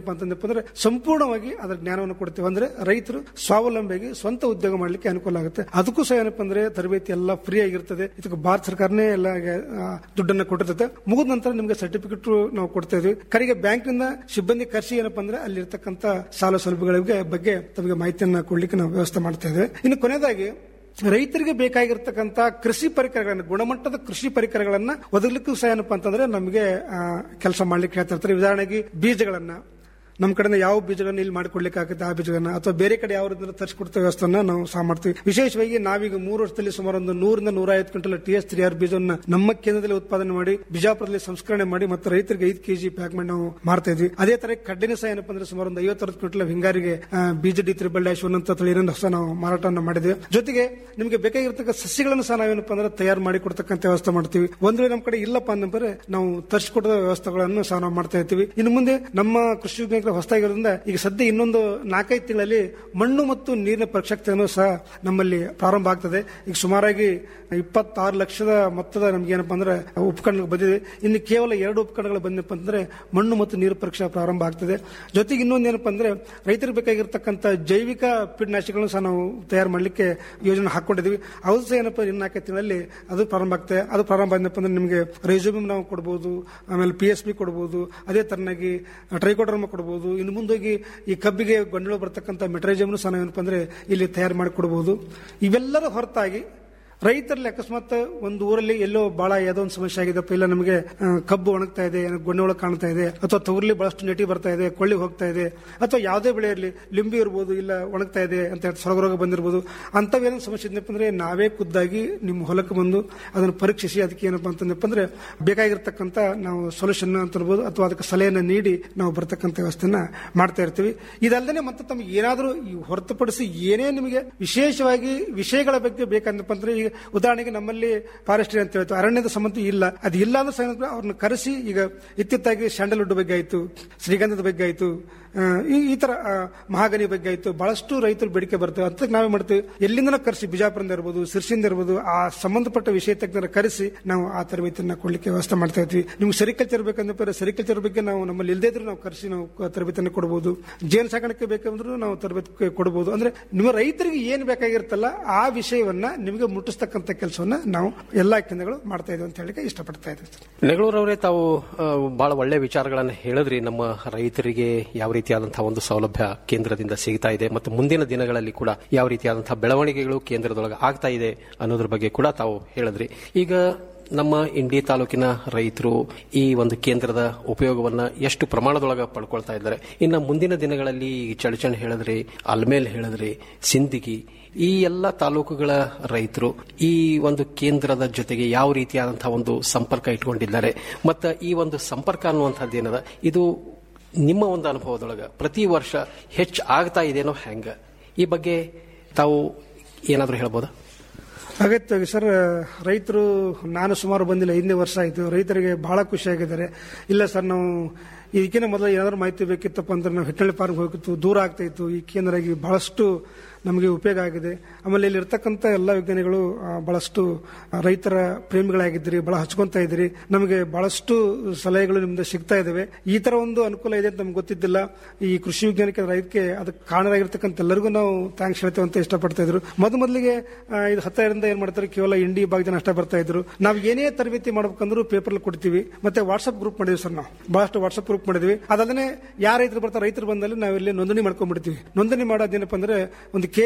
ಅಂದ್ರೆ ಸಂಪೂರ್ಣವಾಗಿ ಅದರ ಜ್ಞಾನವನ್ನು ಕೊಡ್ತೀವಿ ಅಂದ್ರೆ ರೈತರು ಸ್ವಾವಲಂಬಿಯಾಗಿ ಸ್ವಂತ ಉದ್ಯೋಗ ಮಾಡ್ಲಿಕ್ಕೆ ಅನುಕೂಲ ಆಗುತ್ತೆ ಅದಕ್ಕೂ ಸಹ ಏನಪ್ಪಾ ಅಂದ್ರೆ ತರಬೇತಿ ಎಲ್ಲ ಫ್ರೀ ಆಗಿರ್ತದೆ ಇದಕ್ಕೆ ಭಾರತ ಸರ್ಕಾರನೇ ಎಲ್ಲ ಆ, ದುಡ್ಡನ್ನ ಕೊಟ್ಟಿರ್ತದೆ ಮುಗಿದ ನಂತರ ನಿಮ್ಗೆ ಸರ್ಟಿಫಿಕೇಟ್ ನಾವು ಕೊಡ್ತಾ ಇದೀವಿ ಕಡೆಗೆ ಬ್ಯಾಂಕಿಂದ ಸಿಬ್ಬಂದಿ ಕರ್ಸಿ ಏನಪ್ಪಾ ಅಂದ್ರೆ ಅಲ್ಲಿರ್ತಕ್ಕಂಥ ಸಾಲ ಸೌಲಭ್ಯಗಳ ಬಗ್ಗೆ ತಮಗೆ ಮಾಹಿತಿಯನ್ನ ಕೊಡ್ಲಿಕ್ಕೆ ನಾವು ವ್ಯವಸ್ಥೆ ಮಾಡ್ತಾ ಇದ್ದೇವೆ ಇನ್ನು ಕೊನೆಯದಾಗಿ ರೈತರಿಗೆ ಬೇಕಾಗಿರ್ತಕ್ಕಂಥ ಕೃಷಿ ಪರಿಕರಗಳನ್ನ ಗುಣಮಟ್ಟದ ಕೃಷಿ ಪರಿಕರಗಳನ್ನ ಒದಗಲಿಕ್ಕೂ ಸಹ ಏನಪ್ಪಾ ಅಂತಂದ್ರೆ ನಮಗೆ ಕೆಲಸ ಮಾಡ್ಲಿಕ್ಕೆ ಹೇಳ್ತಾ ಇರ್ತಾರೆ ಉದಾಹರಣೆಗೆ ಬೀಜಗಳನ್ನ ನಮ್ಮ ಕಡೆಯಿಂದ ಯಾವ ಬೀಜಗಳನ್ನ ಇಲ್ಲಿ ಮಾಡಿಕೊಡ್ಲಿಕ್ಕೆ ಆಗುತ್ತೆ ಆ ಬೀಜಗಳನ್ನ ಅಥವಾ ಬೇರೆ ಕಡೆ ಯಾವ ತರಿಸ್ಕೊಡ್ತಾ ವ್ಯವಸ್ಥೆಯನ್ನ ನಾವು ಸಹ ಮಾಡ್ತೀವಿ ವಿಶೇಷವಾಗಿ ನಾವೀಗ ಮೂರು ವರ್ಷದಲ್ಲಿ ಸುಮಾರು ಒಂದು ನೂರಿಂದ ನೂರ ಐವತ್ತು quintal T S three R ಬೀಜವನ್ನ ನಮ್ಮ ಕೇಂದ್ರದಲ್ಲಿ ಉತ್ಪಾದನೆ ಮಾಡಿ ಬಿಜಾಪುರದಲ್ಲಿ ಸಂಸ್ಕರಣೆ ಮಾಡಿ ಮತ್ತು ರೈತರಿಗೆ ಐದು ಕೆಜಿ ಪ್ಯಾಕ್ ಮಾಡಿ ನಾವು ಮಾಡ್ತಾ ಇದ್ವಿ ಅದೇ ತರ ಕಡ್ಡಿನ ಸಹ ಏನಪ್ಪಾ ಅಂದ್ರೆ ಸುಮಾರು ಒಂದು ಐವತ್ತರವತ್ತು ಕ್ವಿಂಟಲ್ ಹಿಂಗಾರಿಗೆ ಆ, ಬೀಜ ಡಿ ತ್ರಿಬಲ್ ಡ್ಯಾಶ್ ಒನ್ ಅಂತ ತಳಿಯನ್ನು ಸಹ ನಾವು ಮಾರಾಟವನ್ನು ಮಾಡಿದ್ವಿ ಜೊತೆಗೆ ನಿಮಗೆ ಬೇಕಾಗಿರ್ತಕ್ಕ ಸಸ್ಯಗಳನ್ನು ಸಹ ನಾವೇನಪ್ಪ ಅಂದ್ರೆ ತಯಾರು ಮಾಡಿ ಕೊಡ್ತಕ್ಕಂಥ ವ್ಯವಸ್ಥೆ ಮಾಡ್ತೀವಿ ಒಂದು ವೇಳೆ ನಮ್ಮ ಕಡೆ ಇಲ್ಲಪ್ಪ ಅಂತಂದ್ರೆ ನಾವು ತರಿಸಿಕೊಡುವ ವ್ಯವಸ್ಥೆಗಳನ್ನು ಸಹ ನಾವು ಮಾಡ್ತಾ ಇರ್ತೀವಿ ಇನ್ನು ಮುಂದೆ ನಮ್ಮ ಕೃಷಿ ವಿಜ್ಞಾನಿಗಳ ಹೊಸದಾಗಿರೋದ್ರಿಂದ ಈಗ ಸದ್ಯ ಇನ್ನೊಂದು ನಾಲ್ಕೈದು ತಿಂಗಳಲ್ಲಿ ಮಣ್ಣು ಮತ್ತು ನೀರಿನ ಪರೀಕ್ಷಾಕ್ತಿಯನ್ನು ಸಹ ನಮ್ಮಲ್ಲಿ ಪ್ರಾರಂಭ ಆಗ್ತದೆ ಈಗ ಸುಮಾರಾಗಿ ಇಪ್ಪತ್ತಾರು ಲಕ್ಷದ ಮೊತ್ತದ ನಮ್ಗೆ ಏನಪ್ಪಾ ಅಂದ್ರೆ ಉಪಕರಣಗಳು ಬಂದಿದೆ ಇನ್ನು ಕೇವಲ ಎರಡು ಉಪಕರಣಗಳು ಬಂದಪ್ಪ ಅಂದ್ರೆ ಮಣ್ಣು ಮತ್ತು ನೀರು ಪರೀಕ್ಷಾ ಪ್ರಾರಂಭ ಆಗ್ತದೆ ಜೊತೆಗೆ ಇನ್ನೊಂದು ಏನಪ್ಪಾ ಅಂದ್ರೆ ರೈತರಿಗೆ ಬೇಕಾಗಿರ್ತಕ್ಕಂಥ ಜೈವಿಕ ಕೀಟನಾಶಕಗಳನ್ನು ಸಹ ನಾವು ತಯಾರು ಮಾಡಲಿಕ್ಕೆ ಯೋಜನೆ ಹಾಕೊಂಡಿದ್ವಿ ಅದು ಸಹ ಏನಪ್ಪ ಇನ್ನು ನಾಲ್ಕೈದು ತಿಂಗಳಲ್ಲಿ ಅದು ಪ್ರಾರಂಭ ಆಗ್ತದೆ ಅದು ಪ್ರಾರಂಭ ಆದ್ನಪ್ಪ ಅಂದ್ರೆ ನಿಮಗೆ ರೆಸ್ಯೂಮ್ ನಾವು ಕೊಡ್ಬೋದು ಆಮೇಲೆ ಪಿ ಎಸ್ ಪಿ ಕೊಡ್ಬೋದು ಅದೇ ತರನಾಗಿ ಟ್ರೈಕೋಡರ್ಮ ಕೊಡ್ಬೋದು ಇನ್ನು ಮುಂದೋಗಿ ಈ ಕಬ್ಬಿಗೆ ಗೊಂಡಳು ಬರ್ತಕ್ಕಂಥ ಮೆಟ್ರೈಜಮ್ನು ಸಹ ನಾವೇನಪ್ಪ ಅಂದ್ರೆ ಇಲ್ಲಿ ತಯಾರು ಮಾಡಿ ಕೊಡ್ಬೋದು ಇವೆಲ್ಲರ ಹೊರತಾಗಿ ರೈತರಲ್ಲಿ ಅಕಸ್ಮಾತ್ ಒಂದು ಊರಲ್ಲಿ ಎಲ್ಲೋ ಬಹಳ ಯಾವುದೋ ಒಂದು ಸಮಸ್ಯೆ ಆಗಿದೆಪ್ಪ ಇಲ್ಲ ನಮಗೆ ಆ, ಕಬ್ಬು ಒಣಗ್ತಾ ಇದೆ ಏನೋ ಗೊಣ್ಣೆ ಒಳಗೆ ಕಾಣ್ತಾ ಇದೆ ಅಥವಾ ತೊಗರಿ ಬಹಳಷ್ಟು ನೆಟಿ ಬರ್ತಾ ಇದೆ ಕೊಳ್ಳಿ ಹೋಗ್ತಾ ಇದೆ ಅಥವಾ ಯಾವುದೇ ಬೆಳೆ ಇರಲಿ ಲಿಂಬಿ ಇರ್ಬೋದು ಇಲ್ಲ ಒಣಗ್ತಾ ಇದೆ ಅಂತ ಹೇಳಿ ಸೊರಗ ರೋಗ ಬಂದಿರ್ಬೋದು ಅಂಥವೇನೋ ಸಮಸ್ಯೆ ಇದ್ನಪ್ಪ ಅಂದ್ರೆ ನಾವೇ ಖುದ್ದಾಗಿ ನಿಮ್ಮ ಹೊಲಕ್ಕೆ ಬಂದು ಅದನ್ನು ಪರೀಕ್ಷಿಸಿ ಅದಕ್ಕೆ ಏನಪ್ಪ ಅಂತಂದಪ್ಪ ಅಂದ್ರೆ ಬೇಕಾಗಿರ್ತಕ್ಕಂಥ ನಾವು ಸೊಲ್ಯೂಷನ್ ಅಂತ ಇರ್ಬೋದು ಅಥವಾ ಅದಕ್ಕೆ ಸಲಹೆಯನ್ನು ನೀಡಿ ನಾವು ಬರ್ತಕ್ಕಂಥ ವ್ಯವಸ್ಥೆನ ಮಾಡ್ತಾ ಇರ್ತೀವಿ ಇದಲ್ಲದೆ ಮತ್ತೆ ತಮಗೆ ಏನಾದರೂ ಈ ಹೊರತುಪಡಿಸಿ ಏನೇ ನಿಮಗೆ ವಿಶೇಷವಾಗಿ ವಿಷಯಗಳ ಬಗ್ಗೆ ಬೇಕಂದಪ್ಪ ಅಂದ್ರೆ ಈಗ ಉದಾಹರಣೆಗೆ ನಮ್ಮಲ್ಲಿ ಫಾರೆಸ್ಟ್ರಿ ಅಂತ ಹೇಳ್ತೀವಿ ಅರಣ್ಯದ ಸಂಬಂಧ ಇಲ್ಲ ಅದು ಇಲ್ಲ ಅಂದ್ರೆ ಸಹ ಏನಂದ್ರೆ ಅವ್ರನ್ನ ಕರೆಸಿ ಈಗ ಇತ್ತಿತ್ತಾಗಿ ಸ್ಯಾಂಡಲ್ವುಡ್ ಬಗ್ಗೆ ಆಯ್ತು ಶ್ರೀಗಂಧದ ಬಗ್ಗೆ ಆಯ್ತು ಆ, ಈ ಈ ತರ ಆ, ಮಹಾಗನಿ ಬಗ್ಗೆ ಆಯ್ತು ಬಹಳಷ್ಟು ರೈತರು ಬೇಡಿಕೆ ಬರ್ತವೆ ಅಂತ ನಾವೇ ಮಾಡ್ತೀವಿ ಎಲ್ಲಿಂದನೂ ಕರೆಸಿ ಬಿಜಾಪುರದಿಂದ ಇರ್ಬೋದು ಸಿರ್ಸಿಂದ ಇರ್ಬೋದು ಆ ಸಂಬಂಧಪಟ್ಟ ವಿಷಯ ತಜ್ಞರ ಕರೆಸಿ ನಾವು ಆ ತರಬೇತಿಯನ್ನ ಕೊಡ್ಲಿಕ್ಕೆ ವ್ಯವಸ್ಥೆ ಮಾಡ್ತಾ ಇದ್ವಿ ನಿಮ್ಗೆ ಸೆರಿಕಲ್ಚರ್ ಬೇಕಂದ್ರೆ ಸೆರಿಕಲ್ಚರ್ ಬಗ್ಗೆ ನಾವು ನಮ್ಮಲ್ಲಿ ಇಲ್ಲದೇ ಇದ್ರೂ ನಾವು ಕರೆಸಿ ನಾವು ಕ- ತರಬೇತಿಯನ್ನು ಕೊಡಬಹುದು ಜೇನು ಸಾಕಾಣಿಕೆ ಬೇಕಂದ್ರೂ ನಾವು ತರಬೇತಿ ಕೊಡಬಹುದು ಅಂದ್ರೆ ನಿಮ್ಮ ರೈತರಿಗೆ ಏನು ಬೇಕಾಗಿರುತ್ತಲ್ಲ ಆ ವಿಷಯವನ್ನ ನಿಮಗೆ ಮುಟ್ಟಿಸ್ತಕ್ಕಂಥ ಕೆಲಸವನ್ನ ನಾವು ಎಲ್ಲಾ ಕೇಂದ್ರಗಳು ಮಾಡ್ತಾ ಇದ್ದೀವಿ ಅಂತ ಹೇಳಿಕ್ಕೆ ಇಷ್ಟಪಡ್ತಾ ಇದ್ದೀವಿ ನೆಗಳೂರವರೇ ತಾವು ಆ, ಬಹಳ ಒಳ್ಳೆ ವಿಚಾರಗಳನ್ನು ಹೇಳಿದ್ರಿ ನಮ್ಮ ರೈತರಿಗೆ ಯಾವ ರೀತಿಯಾದಂತಹ ಒಂದು ಸೌಲಭ್ಯ ಕೇಂದ್ರದಿಂದ ಸಿಗ್ತಾ ಇದೆ ಮತ್ತು ಮುಂದಿನ ದಿನಗಳಲ್ಲಿ ಕೂಡ ಯಾವ ರೀತಿಯಾದಂತಹ ಬೆಳವಣಿಗೆಗಳು ಕೇಂದ್ರದೊಳಗೆ ಆಗ್ತಾ ಇದೆ ಅನ್ನೋದ್ರ ಬಗ್ಗೆ ಕೂಡ ತಾವು ಹೇಳಿದ್ರಿ ಈಗ ನಮ್ಮ ಇಂಡಿ ತಾಲೂಕಿನ ರೈತರು ಈ ಒಂದು ಕೇಂದ್ರದ ಉಪಯೋಗವನ್ನ ಎಷ್ಟು ಪ್ರಮಾಣದೊಳಗೆ ಪಡ್ಕೊಳ್ತಾ ಇದ್ದಾರೆ ಇನ್ನು ಮುಂದಿನ ದಿನಗಳಲ್ಲಿ ಈ ಚಳಚಣ್ ಹೇಳಿದ್ರಿ ಅಲ್ಮೇಲ್ ಹೇಳಿದ್ರಿ ಸಿಂದಗಿ ಈ ಎಲ್ಲ ತಾಲೂಕುಗಳ ರೈತರು ಈ ಒಂದು ಕೇಂದ್ರದ ಜೊತೆಗೆ ಯಾವ ರೀತಿಯಾದಂತಹ ಒಂದು ಸಂಪರ್ಕ ಇಟ್ಕೊಂಡಿದ್ದಾರೆ ಮತ್ತು ಈ ಒಂದು ಸಂಪರ್ಕ ಅನ್ನುವಂಥದ್ದು ಏನದ ಇದು ನಿಮ್ಮ ಒಂದು ಅನುಭವದೊಳಗೆ ಪ್ರತಿ ವರ್ಷ ಹೆಚ್ಚು ಆಗ್ತಾ ಇದೆನೋ ಹೆಂಗ ಈ ಬಗ್ಗೆ ತಾವು ಏನಾದರೂ ಹೇಳ್ಬೋದಾ ಅಗತ್ಯವಾಗಿ ಸರ್ ರೈತರು ನಾನು ಸುಮಾರು ಬಂದಿಲ್ಲ ಐದನೇ ವರ್ಷ ಆಯಿತು ರೈತರಿಗೆ ಬಹಳ ಖುಷಿಯಾಗಿದ್ದಾರೆ ಇಲ್ಲ ಸರ್ ನಾವು ಇದಕ್ಕಿಂತ ಮೊದಲು ಏನಾದರೂ ಮಾಹಿತಿ ಬೇಕಿತ್ತಪ್ಪ ಅಂದ್ರೆ ನಾವು ಹಿಟ್ಟಳ್ಳಿ ಪಾರ್ಕ್ ಹೋಗಿತ್ತು ದೂರ ಆಗ್ತಾ ಇತ್ತು ಈ ಕೇಂದ್ರ ಆಗಿ ಬಹಳಷ್ಟು ನಮಗೆ ಉಪಯೋಗ ಆಗಿದೆ ಆಮೇಲೆ ಇಲ್ಲಿ ಇರ್ತಕ್ಕಂಥ ಎಲ್ಲ ವಿಜ್ಞಾನಿಗಳು ಆ, ಬಹಳಷ್ಟು ರೈತರ ಪ್ರೇಮಿಗಳಾಗಿದ್ದೀರಿ ಬಹಳ ಹಚ್ಕೊಂತ ಇದ್ದೀರಿ ನಮಗೆ ಬಹಳಷ್ಟು ಸಲಹೆಗಳು ನಿಮ್ದು ಸಿಗ್ತಾ ಇದಾವೆ ಈ ತರ ಒಂದು ಅನುಕೂಲ ಇದೆ ಅಂತ ನಮ್ಗೆ ಗೊತ್ತಿದ್ದಿಲ್ಲ ಈ ಕೃಷಿ ವಿಜ್ಞಾನಕ್ಕೆ ರೈತಕ್ಕೆ ಅದಕ್ಕೆ ಕಾರಣರಾಗಿರ್ತಕ್ಕಂಥ ಎಲ್ಲರಿಗೂ ನಾವು ಥ್ಯಾಂಕ್ಸ್ ಹೇಳ್ತೇವೆ ಅಂತ ಇಷ್ಟಪಡ್ತಾ ಇದ್ರು ಮೊದ ಮೊದಲಿಗೆ ಆ, ಇದು ಹತ್ತಿರದಿಂದ ಏನ್ ಮಾಡ್ತಾರೆ ಕೇವಲ ಇಂಡಿ ಭಾಗ ಜನ ಅಷ್ಟೇ ಬರ್ತಾ ಇದ್ರು ನಾವು ಏನೇ ತರಬೇತಿ ಮಾಡ್ಬೇಕಂದ್ರೂ ಪೇಪರ್ ಕೊಡ್ತೀವಿ ಮತ್ತೆ ವಾಟ್ಸ್ಆಪ್ ಗ್ರೂಪ್ ಮಾಡಿದ್ವಿ ಸರ್ ನಾವು ಬಹಳಷ್ಟು ವಾಟ್ಸ್ಆಪ್ ಗ್ರೂಪ್ ಮಾಡಿದ್ವಿ ಅದಲ್ಲದೆ ಯಾರ ರೈತರು ಬರ್ತಾರೆ ರೈತರು ಬಂದಲ್ಲಿ ನಾವು ಇಲ್ಲಿ ನೋಂದಣಿ ಮಾಡ್ಕೊಂಡ್ಬಿಡ್ತೀವಿ ನೋಂದಣಿ ಮಾಡೋದೇನಪ್ಪ ಅಂದ್ರೆ ಒಂದು ಕೆ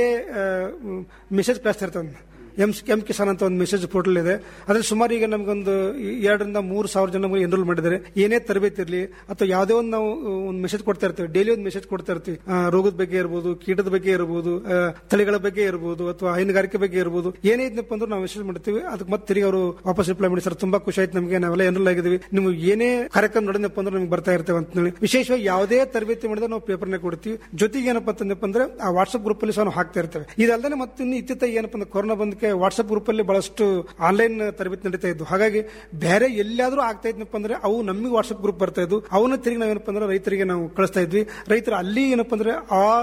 ಮೆಸೇಜ್ ಕಳಿಸ್ತಾ ಇರ್ತದೆ ಎಂ ಎಂ ಕಿಸಾನ್ ಅಂತ ಒಂದು ಮೆಸೇಜ್ ಪೋರ್ಟಲ್ ಇದೆ ಅದ್ರಲ್ಲಿ ಸುಮಾರು ಈಗ ನಮ್ಗೊಂದು ಎರಡರಿಂದ ಮೂರು ಸಾವಿರ ಜನ ಎನ್ರೋಲ್ ಮಾಡಿದ್ದಾರೆ ಏನೇ ತರಬೇತಿ ಇರಲಿ ಅಥವಾ ಯಾವುದೇ ಒಂದು ನಾವು ಒಂದು ಮೆಸೇಜ್ ಕೊಡ್ತಾ ಇರ್ತೀವಿ ಡೈಲಿ ಒಂದು ಮೆಸೇಜ್ ಕೊಡ್ತಾ ಇರ್ತೀವಿ ಆ, ರೋಗದ ಬಗ್ಗೆ ಇರ್ಬೋದು ಕೀಟದ ಬಗ್ಗೆ ಇರ್ಬೋದು ಆ, ತಳಿಗಳ ಬಗ್ಗೆ ಇರ್ಬೋದು ಅಥವಾ ಹೈನುಗಾರಿಕೆ ಬಗ್ಗೆ ಇರ್ಬೋದು ಏನೇ ಇದ್ನಪ್ಪ ಅಂದ್ರೆ ನಾವು ಮೆಸೇಜ್ ಮಾಡ್ತೀವಿ ಅದಕ್ಕೆ ಮತ್ತೆ ತಿರುಗಿ ಅವರು ವಾಪಸ್ ರಿಪ್ಲೈ ಮಾಡಿ ಸರ್ ತುಂಬಾ ಖುಷಿ ಆಯ್ತು ನಮಗೆ ನಾವೆಲ್ಲ ಎನ್ರೋಲ್ ಆಗಿದ್ವಿ ನೀವು ಏನೇ ಕಾರ್ಯಕ್ರಮ ನಡೆದಪ್ಪ ಅಂದ್ರೆ ನಮ್ಗೆ ಬರ್ತಾ ಇರ್ತೇವೆ ಅಂತ ಹೇಳಿ ವಿಶೇಷವಾಗಿ ಯಾವುದೇ ತರಬೇತಿ ಮಾಡಿದ್ರೆ ನಾವು ಪೇಪರ್ನ ಕೊಡ್ತೀವಿ ಜೊತೆಗೆ ಏನಪ್ಪ ಅಂತಂದಪ್ಪ ಅಂದ್ರೆ ಆ ವಾಟ್ಸ್ಆಪ್ ಗ್ರೂಪ್ ಅಲ್ಲಿ ಸಹ ನಾವು ಹಾಕ್ತಾ ಇರ್ತೇವೆ ಇದಲ್ಲದೆ ಮತ್ತೆ ಇನ್ನು ಇತ್ತಿತ್ತ ಏನಪ್ಪ ಅಂದ್ರೆ ಕೊರೋನಾ ಬಂದಕ್ಕೆ ವಾಟ್ಸ್ಆಪ್ ಗ್ರೂಪ್ ಅಲ್ಲಿ ಬಹಳಷ್ಟು ಆನ್ಲೈನ್ ತರಬೇತಿ ನಡೀತಾ ಇದ್ದು ಹಾಗಾಗಿ ಬೇರೆ ಎಲ್ಲಾದ್ರೂ ಆಗ್ತಾ ಇದ್ನಪ್ಪ ಅಂದ್ರೆ ಅವು ನಮಗೆ ವಾಟ್ಸ್ಆಪ್ ಗ್ರೂಪ್ ಬರ್ತಾ ಇದ್ದು ಅವನ್ನ ತಿರುಗಿ ನಾವೇನಪ್ಪ ಅಂದ್ರೆ ರೈತರಿಗೆ ನಾವು ಕಳಿಸ್ತಾ ಇದ್ವಿ ರೈತರು ಅಲ್ಲಿ ಏನಪ್ಪ ಅಂದ್ರೆ ಆ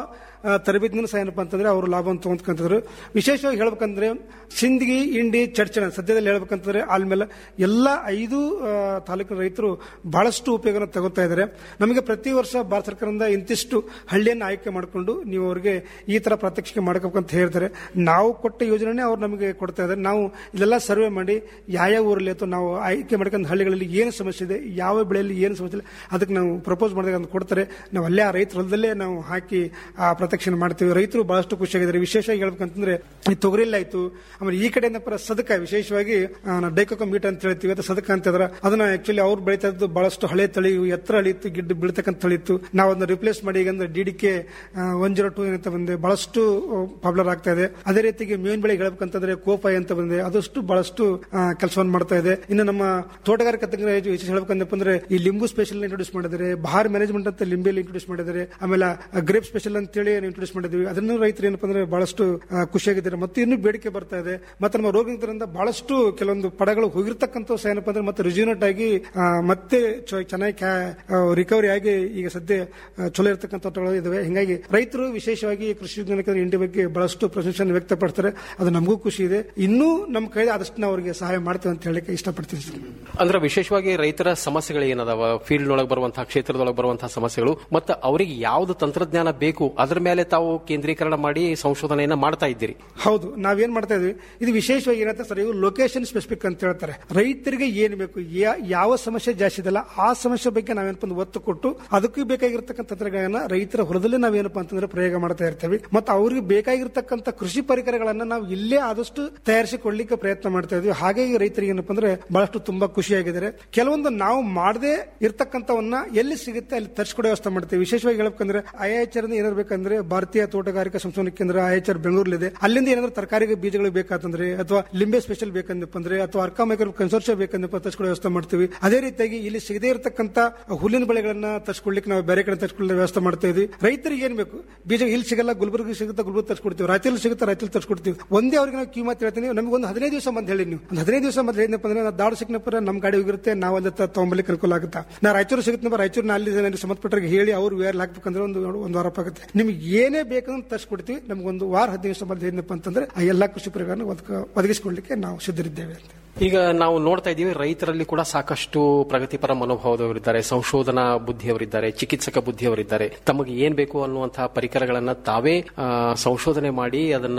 ಆ, ತರಬೇತಿನೂ ಸಹ ಏನಪ್ಪಾ ಅಂತಂದ್ರೆ ಅವರು ಲಾಭವನ್ನು ತಗೊಂಡ್ಕಂತಿದ್ರು ವಿಶೇಷವಾಗಿ ಹೇಳ್ಬೇಕಂದ್ರೆ ಸಿಂದಗಿ ಇಂಡಿ ಚರ್ಚಣ ಸದ್ಯದಲ್ಲಿ ಹೇಳ್ಬೇಕಂತಂದ್ರೆ ಆಲ್ಮೇಲೆ ಎಲ್ಲ ಐದು ಆ, ತಾಲೂಕಿನ ರೈತರು ಬಹಳಷ್ಟು ಉಪಯೋಗನ ತಗೋತಾ ಇದ್ದಾರೆ ನಮಗೆ ಪ್ರತಿ ವರ್ಷ ಭಾರತ ಸರ್ಕಾರದಿಂದ ಇಂತಿಷ್ಟು ಹಳ್ಳಿಯನ್ನು ಆಯ್ಕೆ ಮಾಡಿಕೊಂಡು ನೀವು ಅವರಿಗೆ ಈ ತರ ಪ್ರಾತ್ಯಕ್ಷಿಕೆ ಮಾಡ್ಬೇಕಂತ ಹೇಳ್ತಾರೆ ನಾವು ಕೊಟ್ಟ ಯೋಜನೆ ಅವ್ರು ನಮಗೆ ಕೊಡ್ತಾ ಇದ್ದಾರೆ ನಾವು ಇಲ್ಲೆಲ್ಲ ಸರ್ವೆ ಮಾಡಿ ಯಾವ ಊರಲ್ಲಿ ಅಥವಾ ನಾವು ಆಯ್ಕೆ ಮಾಡ್ಕೊಂಡ ಹಳ್ಳಿಗಳಲ್ಲಿ ಏನು ಸಮಸ್ಯೆ ಇದೆ ಯಾವ ಬೆಳೆಯಲ್ಲಿ ಏನು ಸಮಸ್ಯೆ ಇದೆ ಅದಕ್ಕೆ ನಾವು ಪ್ರಪೋಸ್ ಮಾಡಿದಾಗ ಅಂತ ಕೊಡ್ತಾರೆ ನಾವು ಅಲ್ಲೇ ಆ ರೈತರ ಹೊಲದಲ್ಲೇ ನಾವು ಹಾಕಿ ಆ ಪ್ರತ್ಯಕ್ಷಣೆ ಮಾಡ್ತೀವಿ ರೈತರು ಬಹಳಷ್ಟು ಖುಷಿಯಾಗಿದ್ದಾರೆ ವಿಶೇಷವಾಗಿ ಹೇಳ್ಬೇಕಂತಂದ್ರೆ ಈ ತೊಗರಿಲ್ಲ ಆಯ್ತು ಆಮೇಲೆ ಈ ಕಡೆಯಿಂದ ಪರ ಸದಕ ವಿಶೇಷವಾಗಿ ಡೈಕೋಕ ಮೀಟ್ ಅಂತ ಹೇಳ್ತೀವಿ ಅಥವಾ ಸದಕ ಅಂತ ಇದ್ರೆ ಅದನ್ನ ಆಕ್ಚುಲಿ ಅವ್ರು ಬೆಳೀತಾ ಇದ್ದು ಬಹಳಷ್ಟು ಹಳೆ ತಳಿ ಎತ್ತರ ಅಳಿತ್ತು ಗಿಡ್ಡ ಬೀಳ್ತಕ್ಕಂಥ ತಳಿ ಇತ್ತು ನಾವು ಅದನ್ನ ರಿಪ್ಲೇಸ್ ಮಾಡಿ ಈಗ ಅಂದ್ರೆ D D K one zero two ಅಂತ ಬಂದೆ ಬಹಳಷ್ಟು ಪಾಪ್ಯುಲರ್ ಆಗ್ತಾ ಇದೆ ಅದೇ ರೀತಿಗೆ ಮೇವಿನ ಬೆಳೆ ಹೇಳ್ಬೇಕಂತಂದ್ರೆ ಕೋಪಾಯಿ ಅಂತ ಬಂದೆ ಅದಷ್ಟು ಬಹಳಷ್ಟು ಕೆಲಸವನ್ನು ಮಾಡ್ತಾ ಇದೆ ಇನ್ನು ನಮ್ಮ ತೋಟಗಾರಿಕೆ ತಂತ್ರ ವಿಶೇಷ ಹೇಳ್ಬೇಕಂದಪ್ಪ ಅಂದ್ರೆ ಈ ಲಿಂಬು ಸ್ಪೆಷಲ್ ಇಂಟ್ರೊಡ್ಯೂಸ್ ಮಾಡಿದ್ದಾರೆ ಬಹಾರ್ ಮ್ಯಾನೇಜ್ಮೆಂಟ್ ಅಂತ ಲಿಂಬೆಯಲ್ಲಿ ಇಂಟ್ರೊಡ್ಯೂಸ್ ಮಾಡಿದ್ದಾರೆ ಆಮೇಲೆ ಗ್ರೇಪ್ ಸ್ಪೆಷಲ್ ಅಂತೇಳಿ ಇಂಟ್ರೊಡ್ಯೂಸ್ ಮಾಡಿದ್ವಿ ಅದನ್ನು ರೈತರು ಏನಪ್ಪ ಅಂದ್ರೆ ಬಹಳಷ್ಟು ಆ, ಖುಷಿಯಾಗಿದ್ದಾರೆ ಮತ್ತು ಇನ್ನೂ ಬೇಡಿಕೆ ಬರ್ತಾ ಇದೆ ಮತ್ತೆ ನಮ್ಮ ರೋಗದಿಂದ ಬಹಳಷ್ಟು ಕೆಲವೊಂದು ಪಡಗಳು ಹೋಗಿರ್ತಕ್ಕಂಥ ಸಹ ಏನಪ್ಪ ಅಂದ್ರೆ ಮತ್ತೆ ರಿಜ್ಯೂನೇಟ್ ಆಗಿ ಆ, ಮತ್ತೆ ಚೊ- ಚೆನ್ನಾಗಿ ರಿಕವರಿ ಆಗಿ ಈಗ ಸದ್ಯ ಆ, ಚಲೋ ಇರತಕ್ಕಂಥ ತೋಟಗಳು ಇದಾವೆ ಹಿಂಗಾಗಿ ರೈತರು ವಿಶೇಷವಾಗಿ ಕೃಷಿ ವಿಜ್ಞಾನ ಕೇಂದ್ರ ಇಂಡಿ ಬಗ್ಗೆ ಬಹಳಷ್ಟು ಪ್ರಶಂಸೆಯನ್ನು ವ್ಯಕ್ತಪಡ್ತಾರೆ ಅದು ನಮಗೂ ಖುಷಿ ಇದೆ ಇನ್ನೂ ನಮ್ಮ ಕೈ ಆದಷ್ಟು ನಾವು ಅವರಿಗೆ ಸಹಾಯ ಮಾಡ್ತೇವೆ ಅಂತ ಹೇಳಕ್ಕೆ ಇಷ್ಟಪಡ್ತೀನಿ ಸರ್ ಅಂದ್ರೆ ವಿಶೇಷವಾಗಿ ರೈತರ ಸಮಸ್ಯೆಗಳು ಏನದಾವ ಫೀಲ್ಡ್ ಒಳಗೆ ಬರುವಂತಹ ಕ್ಷೇತ್ರದೊಳಗೆ ಬರುವಂತಹ ಸಮಸ್ಯೆಗಳು ಮತ್ತು ಅವರಿಗೆ ಯಾವ್ದು ತಂತ್ರಜ್ಞಾನ ಬೇಕು ಅದರ ಮೇಲೆ ತಾವು ಕೇಂದ್ರೀಕರಣ ಮಾಡಿ ಸಂಶೋಧನೆಯನ್ನ ಮಾಡ್ತಾ ಇದ್ದೀರಿ ಹೌದು ನಾವೇನ್ ಮಾಡ್ತಾ ಇದ್ವಿ ಇದು ವಿಶೇಷವಾಗಿ ಏನಂತ ಸರ್ ಇವು ಲೊಕೇಶನ್ ಸ್ಪೆಸಿಫಿಕ್ ಅಂತ ಹೇಳ್ತಾರೆ ರೈತರಿಗೆ ಏನ್ ಬೇಕು ಯಾ- ಯಾವ ಸಮಸ್ಯೆ ಜಾಸ್ತಿ ಇದೆಲ್ಲ ಆ ಸಮಸ್ಯೆ ಬಗ್ಗೆ ನಾವೇನಪ್ಪ ಅಂದ್ರೆ ಒತ್ತು ಕೊಟ್ಟು ಅದಕ್ಕೂ ಬೇಕಾಗಿರ್ತಕ್ಕಂಥ ತಂತ್ರಜ್ಞಾನ ರೈತರ ಹೊಲದಲ್ಲಿ ನಾವೇನಪ್ಪ ಅಂತಂದ್ರೆ ಪ್ರಯೋಗ ಮಾಡ್ತಾ ಇರ್ತೀವಿ ಮತ್ತು ಅವ್ರಿಗೆ ಬೇಕಾಗಿರ್ತಕ್ಕಂಥ ಕೃಷಿ ಪರಿಕರಗಳನ್ನ ನಾವು ಇಲ್ಲೇ ಆದಷ್ಟು ತಯಾರಿಸಿ ಕೊಡ್ಲಿಕ್ಕೆ ಪ್ರಯತ್ನ ಮಾಡ್ತಾ ಇದ್ವಿ ಹಾಗಾಗಿ ರೈತರಿಗೆ ಏನಪ್ಪ ಅಂದ್ರೆ ಬಹಳಷ್ಟು ತುಂಬಾ ಖುಷಿಯಾಗಿದ್ದಾರೆ ಕೆಲವೊಂದು ನಾವು ಮಾಡದೆ ಇರ್ತಕ್ಕಂಥವನ್ನ ಎಲ್ಲಿ ಸಿಗುತ್ತೆ ಅಲ್ಲಿ ತರಿಸ್ಕೊಡೋ ವ್ಯವಸ್ಥೆ ಮಾಡ್ತೀವಿ ವಿಶೇಷವಾಗಿ ಹೇಳ್ಬೇಕಂದ್ರೆ ಐಎಚ್ಆರ್ ಏನಿರ್ಬೇಕಂದ್ರೆ ಭಾರತೀಯ ತೋಟಗಾರಿಕಾ ಸಂಶೋಧನಾ ಕೇಂದ್ರ ಐಎಚ್ಆರ್ ಬೆಂಗಳೂರಲ್ಲಿದೆ ಅಲ್ಲಿಂದ ಏನಾದ್ರು ತರಕಾರಿ ಬೀಜಗಳು ಬೇಕಾತಂದ್ರೆ ಅಥವಾ ಲಿಂಬೆ ಸ್ಪೆಷಲ್ ಬೇಕಂದಪ್ಪ ಅಂದ್ರೆ ಅಥವಾ ಅರ್ಕಾ ಮೈಕ್ರೋ ಕನ್ಸೋರ್ಷಿಯ ಬೇಕಂದಪ್ಪ ತರಿಸ್ಕೊಳ್ಳೋ ವ್ಯವಸ್ಥೆ ಮಾಡ್ತೀವಿ ಅದೇ ರೀತಿಯಾಗಿ ಇಲ್ಲಿ ಸಿಗದೇ ಇರತಕ್ಕಂತ ಹುಲ್ಲಿನ ಬೆಳೆಗಳನ್ನ ತರಿಸ್ಕೊಳ್ಳಿಕ್ಕೆ ನಾವು ಬೇರೆ ಕಡೆ ತರಿಸ್ಕೊಳ್ಳೋ ವ್ಯವಸ್ಥೆ ಮಾಡ್ತಾ ಇದ್ವಿ ರೈತರಿಗೆ ಏನ್ ಬೇಕು ಬೀಜ ಇಲ್ಲಿ ಸಿಗಲ್ಲ ಗುಲ್ಬರ್ಗ ಸಿಗುತ್ತೆ ಗುಲ್ಬರ್ಗ ತರಿಸ್ಕೊಡ್ತೀವಿ ರಾಯಚೂರು ಸಿಗುತ್ತೆ ರಾಯಚೂರು ತರಿಸ್ಕೊಡ್ತೀವಿ ಒಂದೇ ಅವ್ರಿಗೆ ನಾವು ಕಿಮ್ಮತ್ ಹೇಳ್ತೀನಿ ನಮಗೆ ಒಂದು ಹದಿನೈದು ದಿವಸ ಬಂದು ಹೇಳಿ ನೀವು ಒಂದು ಹದಿನೈದು ದಿವಸ ಬಂದು ಹೇಳಿದ್ನಪ್ಪ ಅಂದ್ರೆ ನಾವು ದಾಡು ಸಿಕ್ಕನಪ್ಪ ನಮ್ಮ ಗಾಡಿ ಹೋಗಿರುತ್ತೆ ನಾವು ಅಲ್ಲಿ ತಗೊಂಬಲಿಕ್ಕೆ ಅನುಕೂಲ ಆಗುತ್ತೆ ನಾ ರಾಯಚೂರು ಸಿಗುತ್ತಪ್ಪ ರಾಯಚೂರು ಅಲ್ಲಿ ನನಗೆ ಸಂಬಂಧಪಟ್ಟರಿಗೆ ಹೇಳಿ ಅವ್ರು ವೇರ್ ಹಾಕ್ಬೇಕಂದ್ರೆ ಒಂದು ಒಂದು ವಾರ ಆಗುತ್ತೆ ನಿಮ್ಗೆ ಏನೇ ಬೇಕಂದ್ರೆ ತರಿಸ್ಕೊಡ್ತೀವಿ ನಮ್ಗೆ ಒಂದು ವಾರ ಹದಿನೈದು ದಿವಸ ಬಂದು ಹೇಳಿದ್ನಪ್ಪ ಅಂತಂದ್ರೆ ಆ ಎಲ್ಲಾ ಕೃಷಿ ಪರಿಹಾರ ಒದಗಿಸಿಕೊಳ್ಳಲಿಕ್ಕೆ ನಾವು ಸಿದ್ಧರಿದ್ದೇವೆ ಅಂತ ಈಗ ನಾವು ನೋಡ್ತಾ ಇದ್ದೀವಿ ರೈತರಲ್ಲಿ ಕೂಡ ಸಾಕಷ್ಟು ಪ್ರಗತಿಪರ ಮನೋಭಾವದವರಿದ್ದಾರೆ ಸಂಶೋಧನಾ ಬುದ್ಧಿಯವರಿದ್ದಾರೆ ಚಿಕಿತ್ಸಕ ಬುದ್ಧಿಯವರಿದ್ದಾರೆ ತಮಗೆ ಏನ್ ಬೇಕು ಅನ್ನುವಂತಹ ಪರಿಕರಗಳನ್ನ ತಾವೇ ಆ, ಸಂಶೋಧನೆ ಮಾಡಿ ಅದನ್ನ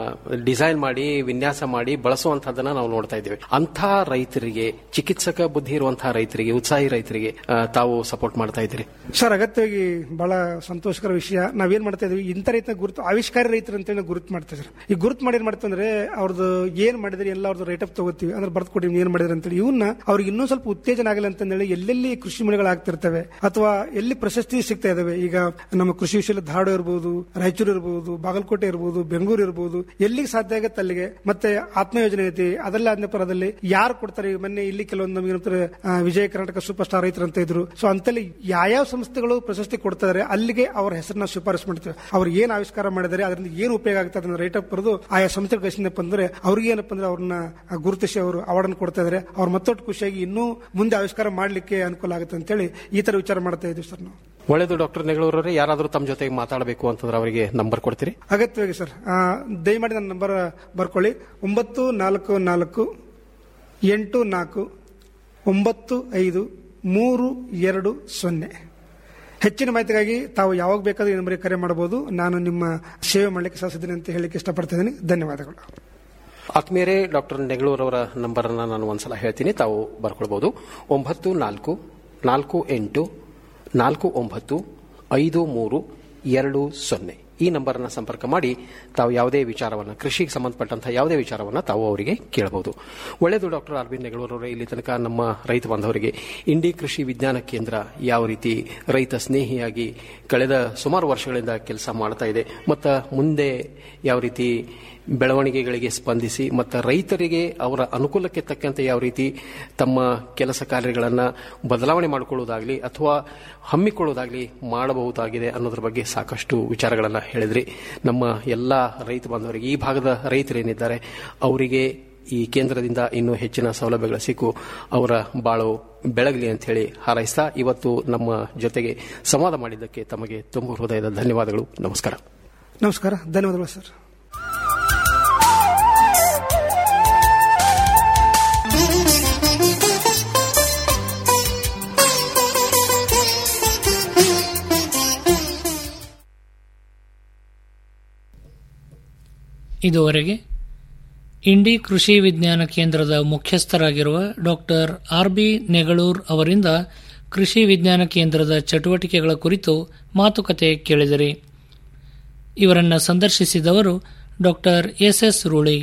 ಡಿಸೈನ್ ಮಾಡಿ ವಿನ್ಯಾಸ ಮಾಡಿ ಬಳಸುವಂತಹದನ್ನ ನಾವು ನೋಡ್ತಾ ಇದ್ದೇವೆ ಅಂಥ ರೈತರಿಗೆ ಚಿಕಿತ್ಸಕ ಬುದ್ಧಿ ಇರುವಂತಹ ರೈತರಿಗೆ ಉತ್ಸಾಹಿ ರೈತರಿಗೆ ಆ, ತಾವು ಸಪೋರ್ಟ್ ಮಾಡ್ತಾ ಇದ್ದೀರಿ ಸರ್ ಅಗತ್ಯವಾಗಿ ಬಹಳ ಸಂತೋಷಕರ ವಿಷಯ ನಾವೇನ್ ಮಾಡ್ತಾ ಇದೀವಿ ಇಂಥ ರೈತ ಗುರುತು ಆವಿಷ್ಕಾರಿ ರೈತರು ಅಂತೇಳಿ ನಾವು ಗುರುತು ಮಾಡ್ತಾ ಸರ್ ಈ ಗುರುತು ಮಾಡಿ ಏನ್ ಮಾಡ್ತೀವಿ ಅಂದ್ರೆ ಅವ್ರದ್ದು ಏನ್ ಮಾಡಿದ್ರಿ ಎಲ್ಲ ಅವ್ರದ್ದು ರೈಟ್ ಅಪ್ ತಗೋತೀವಿ ಅಂದ್ರೆ ಬರ್ದು ಕೊಡಿ ಏನ್ ಮಾಡಿದ್ರಿ ಅಂತೇಳಿ ಇವನ್ನ ಅವ್ರಿಗೆ ಇನ್ನೂ ಸ್ವಲ್ಪ ಉತ್ತೇಜನ ಆಗಲ್ಲ ಅಂತಂದೇಳಿ ಎಲ್ಲೆಲ್ಲಿ ಕೃಷಿ ಮೇಳಗಳು ಆಗ್ತಿರ್ತವೆ ಅಥವಾ ಎಲ್ಲಿ ಪ್ರಶಸ್ತಿ ಸಿಗ್ತಾ ಇದಾವೆ ಈಗ ನಮ್ಮ ಕೃಷಿ ವಿಷಯದಲ್ಲಿ ಧಾರವಾಡ ಇರಬಹುದು ರಾಯಚೂರು ಇರಬಹುದು ಬಾಗಲಕೋಟೆ ಇರಬಹುದು ಬೆಂಗಳೂರು ಇರಬಹುದು ಎಲ್ಲಿಗೆ ಸಾಧ್ಯ ಆಗತ್ತೆ ಅಲ್ಲಿಗೆ ಮತ್ತೆ ಆತ್ಮ ಯೋಜನೆ ಐತಿ ಅದೆಲ್ಲ ಆದ್ಮೇಲೆ ಪರದಲ್ಲಿ ಯಾರು ಕೊಡ್ತಾರೆ ಈಗ ಮೊನ್ನೆ ಇಲ್ಲಿ ಕೆಲವೊಂದು ನಮಗೆ ಏನಂತಾರೆ, ಆ, ವಿಜಯ ಕರ್ನಾಟಕ ಸೂಪರ್ ಸ್ಟಾರ್ ರೈತರು ಅಂತ ಇದ್ರು ಸೊ ಅಂತಲ್ಲಿ ಯಾವ್ಯಾವ ಸಂಸ್ಥೆಗಳು ಪ್ರಶಸ್ತಿ ಕೊಡ್ತಾ ಇದಾರೆ ಅಲ್ಲಿಗೆ ಅವರ ಹೆಸರನ್ನ ಶಿಫಾರಸು ಮಾಡ್ತೇವೆ ಅವ್ರು ಏನ್ ಆವಿಷ್ಕಾರ ಮಾಡಿದ್ದಾರೆ ಅದರಿಂದ ಏನು ಉಪಯೋಗ ಆಗ್ತದೆ ಅದನ್ನ ರೈಟ್ ಅಪ್ ಬರೆದು ಆಯಾ ಸಂಸ್ಥೆ ಕಳಿಸಿದಪ್ಪ ಅಂದ್ರೆ ಅವ್ರಿಗೆ ಏನಪ್ಪ ಅಂದ್ರೆ ಅವ್ರನ್ನ ಗುರುತಿಸಿ ಅವರು ಅವಾರ್ಡ್ ಕೊಡ್ತಾ ಇದಾರೆ ಅವ್ರು ಮತ್ತೊಟ್ಟು ಖುಷಿಯಾಗಿ ಇನ್ನೂ ಮುಂದೆ ಆವಿಷ್ಕಾರ ಮಾಡ್ಲಿಕ್ಕೆ ಅನುಕೂಲ ಆಗುತ್ತೆ ಅಂತೇಳಿ ಈ ತರ ವಿಚಾರ ಮಾಡ್ತಾ ಇದ್ದೀವಿ ಸರ್ ನಾವು ಒಳ್ಳೆಯದು ಡಾಕ್ಟರ್ ನೆಗಳೂರವರೇ ಯಾರಾದರೂ ತಮ್ಮ ಜೊತೆಗೆ ಮಾತಾಡಬೇಕು ಅಂತಂದ್ರೆ ಅವರಿಗೆ ನಂಬರ್ ಕೊಡ್ತೀರಿ ಅಗತ್ಯವಾಗಿ ಸರ್ ಆ, ದಯಮಾಡಿ ನನ್ನ ನಂಬರ್ ಬರ್ಕೊಳ್ಳಿ ಒಂಬತ್ತು ನಾಲ್ಕು ನಾಲ್ಕು ಎಂಟು ನಾಲ್ಕು ಒಂಬತ್ತು ಐದು ಮೂರು ಎರಡು ಸೊನ್ನೆ ಹೆಚ್ಚಿನ ಮಾಹಿತಿಗಾಗಿ ತಾವು ಯಾವಾಗ ಬೇಕಾದ್ರೂ ಈ ನಂಬರಿಗೆ ಕರೆ ಮಾಡಬಹುದು ನಾನು ನಿಮ್ಮ ಸೇವೆ ಮಾಡಲಿಕ್ಕೆ ಸಾಧಿಸಿದ್ದೀನಿ ಅಂತ ಹೇಳಲಿಕ್ಕೆ ಇಷ್ಟಪಡ್ತಿದ್ದೀನಿ ಧನ್ಯವಾದಗಳು ಆತ್ಮೀಯರೇ ಡಾಕ್ಟರ್ ನೆಗಳೂರವರ ನಂಬರ್ ಅನ್ನ ನಾನು ಒಂದ್ಸಲ ಹೇಳ್ತೀನಿ ತಾವು ಬರ್ಕೊಳ್ಬಹುದು ಒಂಬತ್ತು ನಾಲ್ಕು ನಾಲ್ಕು ಎಂಟು ನಾಲ್ಕು ಒಂಬತ್ತು ಐದು ಮೂರು ಎರಡು ಸೊನ್ನೆ ಈ ನಂಬರ್ ಅನ್ನ ಸಂಪರ್ಕ ಮಾಡಿ ತಾವು ಯಾವುದೇ ವಿಚಾರವನ್ನ ಕೃಷಿಗೆ ಸಂಬಂಧಪಟ್ಟಂತಹ ಯಾವುದೇ ವಿಚಾರವನ್ನ ತಾವು ಅವರಿಗೆ ಕೇಳಬಹುದು ಒಳ್ಳೆಯದು ಡಾಕ್ಟರ್ ಅರವಿಂದ್ ನೆಗಳೂರವರೇ ಇಲ್ಲಿ ತನಕ ನಮ್ಮ ರೈತ ಬಾಂಧವರಿಗೆ ಇಂಡಿ ಕೃಷಿ ವಿಜ್ಞಾನ ಕೇಂದ್ರ ಯಾವ ರೀತಿ ರೈತ ಸ್ನೇಹಿಯಾಗಿ ಕಳೆದ ಸುಮಾರು ವರ್ಷಗಳಿಂದ ಕೆಲಸ ಮಾಡ್ತಾ ಇದೆ ಮತ್ತು ಮುಂದೆ ಯಾವ ರೀತಿ ಬೆಳವಣಿಗೆಗಳಿಗೆ ಸ್ಪಂದಿಸಿ ಮತ್ತು ರೈತರಿಗೆ ಅವರ ಅನುಕೂಲಕ್ಕೆ ತಕ್ಕಂತೆ ಯಾವ ರೀತಿ ತಮ್ಮ ಕೆಲಸ ಕಾರ್ಯಗಳನ್ನು ಬದಲಾವಣೆ ಮಾಡಿಕೊಳ್ಳುವುದಾಗಲಿ ಅಥವಾ ಹಮ್ಮಿಕೊಳ್ಳುವುದಾಗಲಿ ಮಾಡಬಹುದಾಗಿದೆ ಅನ್ನೋದ್ರ ಬಗ್ಗೆ ಸಾಕಷ್ಟು ವಿಚಾರಗಳನ್ನು ಹೇಳಿದ್ರಿ ನಮ್ಮ ಎಲ್ಲ ರೈತ ಬಾಂಧವರಿಗೆ ಈ ಭಾಗದ ರೈತರೇನಿದ್ದಾರೆ ಅವರಿಗೆ ಈ ಕೇಂದ್ರದಿಂದ ಇನ್ನೂ ಹೆಚ್ಚಿನ ಸೌಲಭ್ಯಗಳು ಸಿಕ್ಕು ಅವರ ಬಾಳು ಬೆಳಗಲಿ ಅಂತ ಹೇಳಿ ಹಾರೈಸ್ತಾ ಇವತ್ತು ನಮ್ಮ ಜೊತೆಗೆ ಸಂವಾದ ಮಾಡಿದ್ದಕ್ಕೆ ತಮಗೆ ತುಂಬ ಹೃದಯದ ಧನ್ಯವಾದಗಳು ನಮಸ್ಕಾರ ನಮಸ್ಕಾರ ಧನ್ಯವಾದಗಳು ಸರ್ ಇದುವರೆಗೆ ಇಂಡಿ ಕೃಷಿ ವಿಜ್ಞಾನ ಕೇಂದ್ರದ ಮುಖ್ಯಸ್ಥರಾಗಿರುವ ಡಾಕ್ಟರ್ ಆರ್ ಬಿ ನೆಗಳೂರ್ ಅವರಿಂದ ಕೃಷಿ ವಿಜ್ಞಾನ ಕೇಂದ್ರದ ಚಟುವಟಿಕೆಗಳ ಕುರಿತು ಮಾತುಕತೆ ಕೇಳಿದಿರಿ ಇವರನ್ನ ಸಂದರ್ಶಿಸಿದವರು ಡಾಕ್ಟರ್ ಎಸ್ ಎಸ್ ರೂಳಿ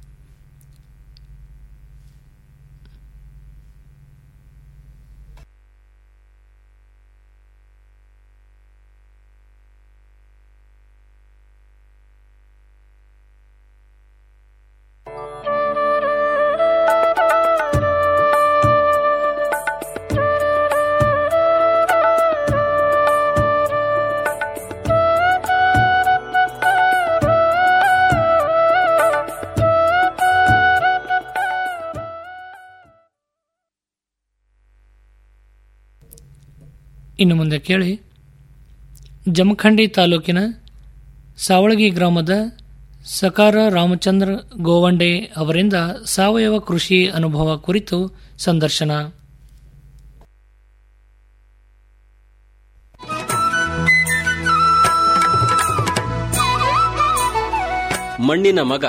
ಇನ್ನು ಮುಂದೆ ಕೇಳಿ ಜಮಖಂಡಿ ತಾಲೂಕಿನ ಸಾವಳಗಿ ಗ್ರಾಮದ ಸಕಾರ ರಾಮಚಂದ್ರ ಗೋವಂಡೆ ಅವರಿಂದ ಸಾವಯವ ಕೃಷಿ ಅನುಭವ ಕುರಿತು ಸಂದರ್ಶನ ಮಣ್ಣಿನ ಮಗ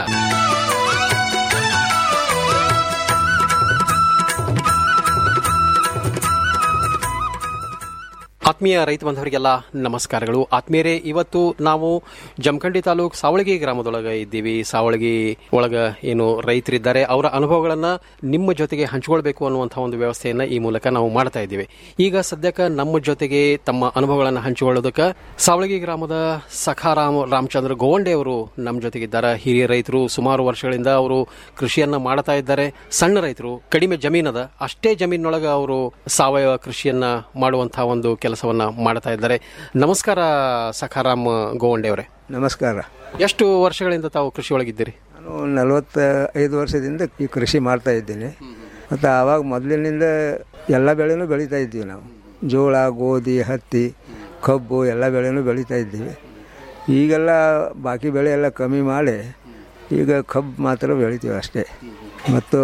ಆತ್ಮೀಯ ರೈತ ಬಾಂಧವರಿಗೆಲ್ಲ ನಮಸ್ಕಾರಗಳು ಆತ್ಮೀಯರೇ ಇವತ್ತು ನಾವು ಜಮಖಂಡಿ ತಾಲೂಕ್ ಸಾವಳಗಿ ಗ್ರಾಮದೊಳಗೆ ಇದ್ದೀವಿ ಸಾವಳಗಿ ಒಳಗ ಏನು ರೈತರಿದ್ದಾರೆ ಅವರ ಅನುಭವಗಳನ್ನ ನಿಮ್ಮ ಜೊತೆಗೆ ಹಂಚಿಕೊಳ್ಬೇಕು ಅನ್ನುವಂತಹ ಒಂದು ವ್ಯವಸ್ಥೆಯನ್ನ ಈ ಮೂಲಕ ನಾವು ಮಾಡ್ತಾ ಇದ್ದೀವಿ ಈಗ ಸದ್ಯಕ್ಕೆ ನಮ್ಮ ಜೊತೆಗೆ ತಮ್ಮ ಅನುಭವಗಳನ್ನ ಹಂಚಿಕೊಳ್ಳೋದಕ್ಕೆ ಸಾವಳಗಿ ಗ್ರಾಮದ ಸಖಾರಾಮ್ ರಾಮಚಂದ್ರ ಗೋವಂಡೆ ಅವರು ನಮ್ಮ ಜೊತೆಗಿದ್ದಾರೆ ಹಿರಿಯ ರೈತರು ಸುಮಾರು ವರ್ಷಗಳಿಂದ ಅವರು ಕೃಷಿಯನ್ನ ಮಾಡ್ತಾ ಇದ್ದಾರೆ ಸಣ್ಣ ರೈತರು ಕಡಿಮೆ ಜಮೀನದ ಅಷ್ಟೇ ಜಮೀನೊಳಗೆ ಅವರು ಸಾವಯವ ಕೃಷಿಯನ್ನ ಮಾಡುವಂತಹ ಒಂದು ಕೆಲಸವನ್ನ ಮಾಡ್ತಾ ಇದ್ದಾರೆ ನಮಸ್ಕಾರ ಸಖಾರಾಮ್ ಗೋವಂಡೆ ಅವರೇ ನಮಸ್ಕಾರ ಎಷ್ಟು ವರ್ಷಗಳಿಂದ ತಾವು ಕೃಷಿ ಒಳಗಿದ್ದೀರಿ ನಾನು ನಲವತ್ತ ಐದು ವರ್ಷದಿಂದ ಈ ಕೃಷಿ ಮಾಡ್ತಾ ಇದ್ದೀನಿ ಮತ್ತು ಆವಾಗ ಮೊದಲಿನಿಂದ ಎಲ್ಲ ಬೆಳೆನೂ ಬೆಳೀತಾ ಇದ್ದೀವಿ ನಾವು ಜೋಳ ಗೋಧಿ ಹತ್ತಿ ಕಬ್ಬು ಎಲ್ಲ ಬೆಳೆನೂ ಬೆಳೀತಾ ಇದ್ದೀವಿ ಈಗೆಲ್ಲ ಬಾಕಿ ಬೆಳೆ ಎಲ್ಲ ಕಮ್ಮಿ ಮಾಡಿ ಈಗ ಕಬ್ಬು ಮಾತ್ರ ಬೆಳಿತೀವಿ ಅಷ್ಟೇ ಮತ್ತು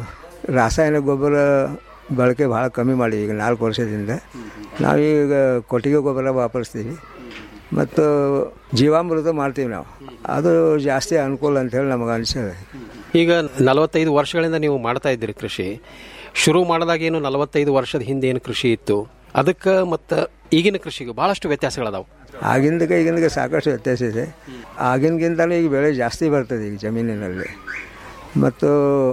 ರಾಸಾಯನಿಕ ಗೊಬ್ಬರ ಬಳಕೆ ಭಾಳ ಕಮ್ಮಿ ಮಾಡಿ ಈಗ ನಾಲ್ಕು ವರ್ಷದಿಂದ ನಾವೀಗ ಕೊಟ್ಟಿಗೆ ಗೊಬ್ಬರ ವಾಪರಿಸ್ತೀವಿ ಮತ್ತು ಜೀವಾಮೃತ ಮಾಡ್ತೀವಿ ನಾವು ಅದು ಜಾಸ್ತಿ ಅನುಕೂಲ ಅಂತೇಳಿ ನಮಗೆ ಅನಿಸ್ತದೆ ಈಗ ನಲವತ್ತೈದು ವರ್ಷಗಳಿಂದ ನೀವು ಮಾಡ್ತಾ ಇದ್ದೀರಿ ಕೃಷಿ ಶುರು ಮಾಡಿದಾಗ ಏನು ನಲವತ್ತೈದು ವರ್ಷದ ಹಿಂದೆ ಏನು ಕೃಷಿ ಇತ್ತು ಅದಕ್ಕೆ ಮತ್ತು ಈಗಿನ ಕೃಷಿಗೆ ಬಹಳಷ್ಟು ವ್ಯತ್ಯಾಸಗಳದಾವು ಆಗಿಂದಕ್ಕೆ ಈಗಿಂದಕ್ಕೆ ಸಾಕಷ್ಟು ವ್ಯತ್ಯಾಸ ಇದೆ ಆಗಿನಗಿಂತಲೂ ಈಗ ಬೆಳೆ ಜಾಸ್ತಿ ಬರ್ತದೆ ಈಗ ಜಮೀನಿನಲ್ಲಿ ಮತ್ತು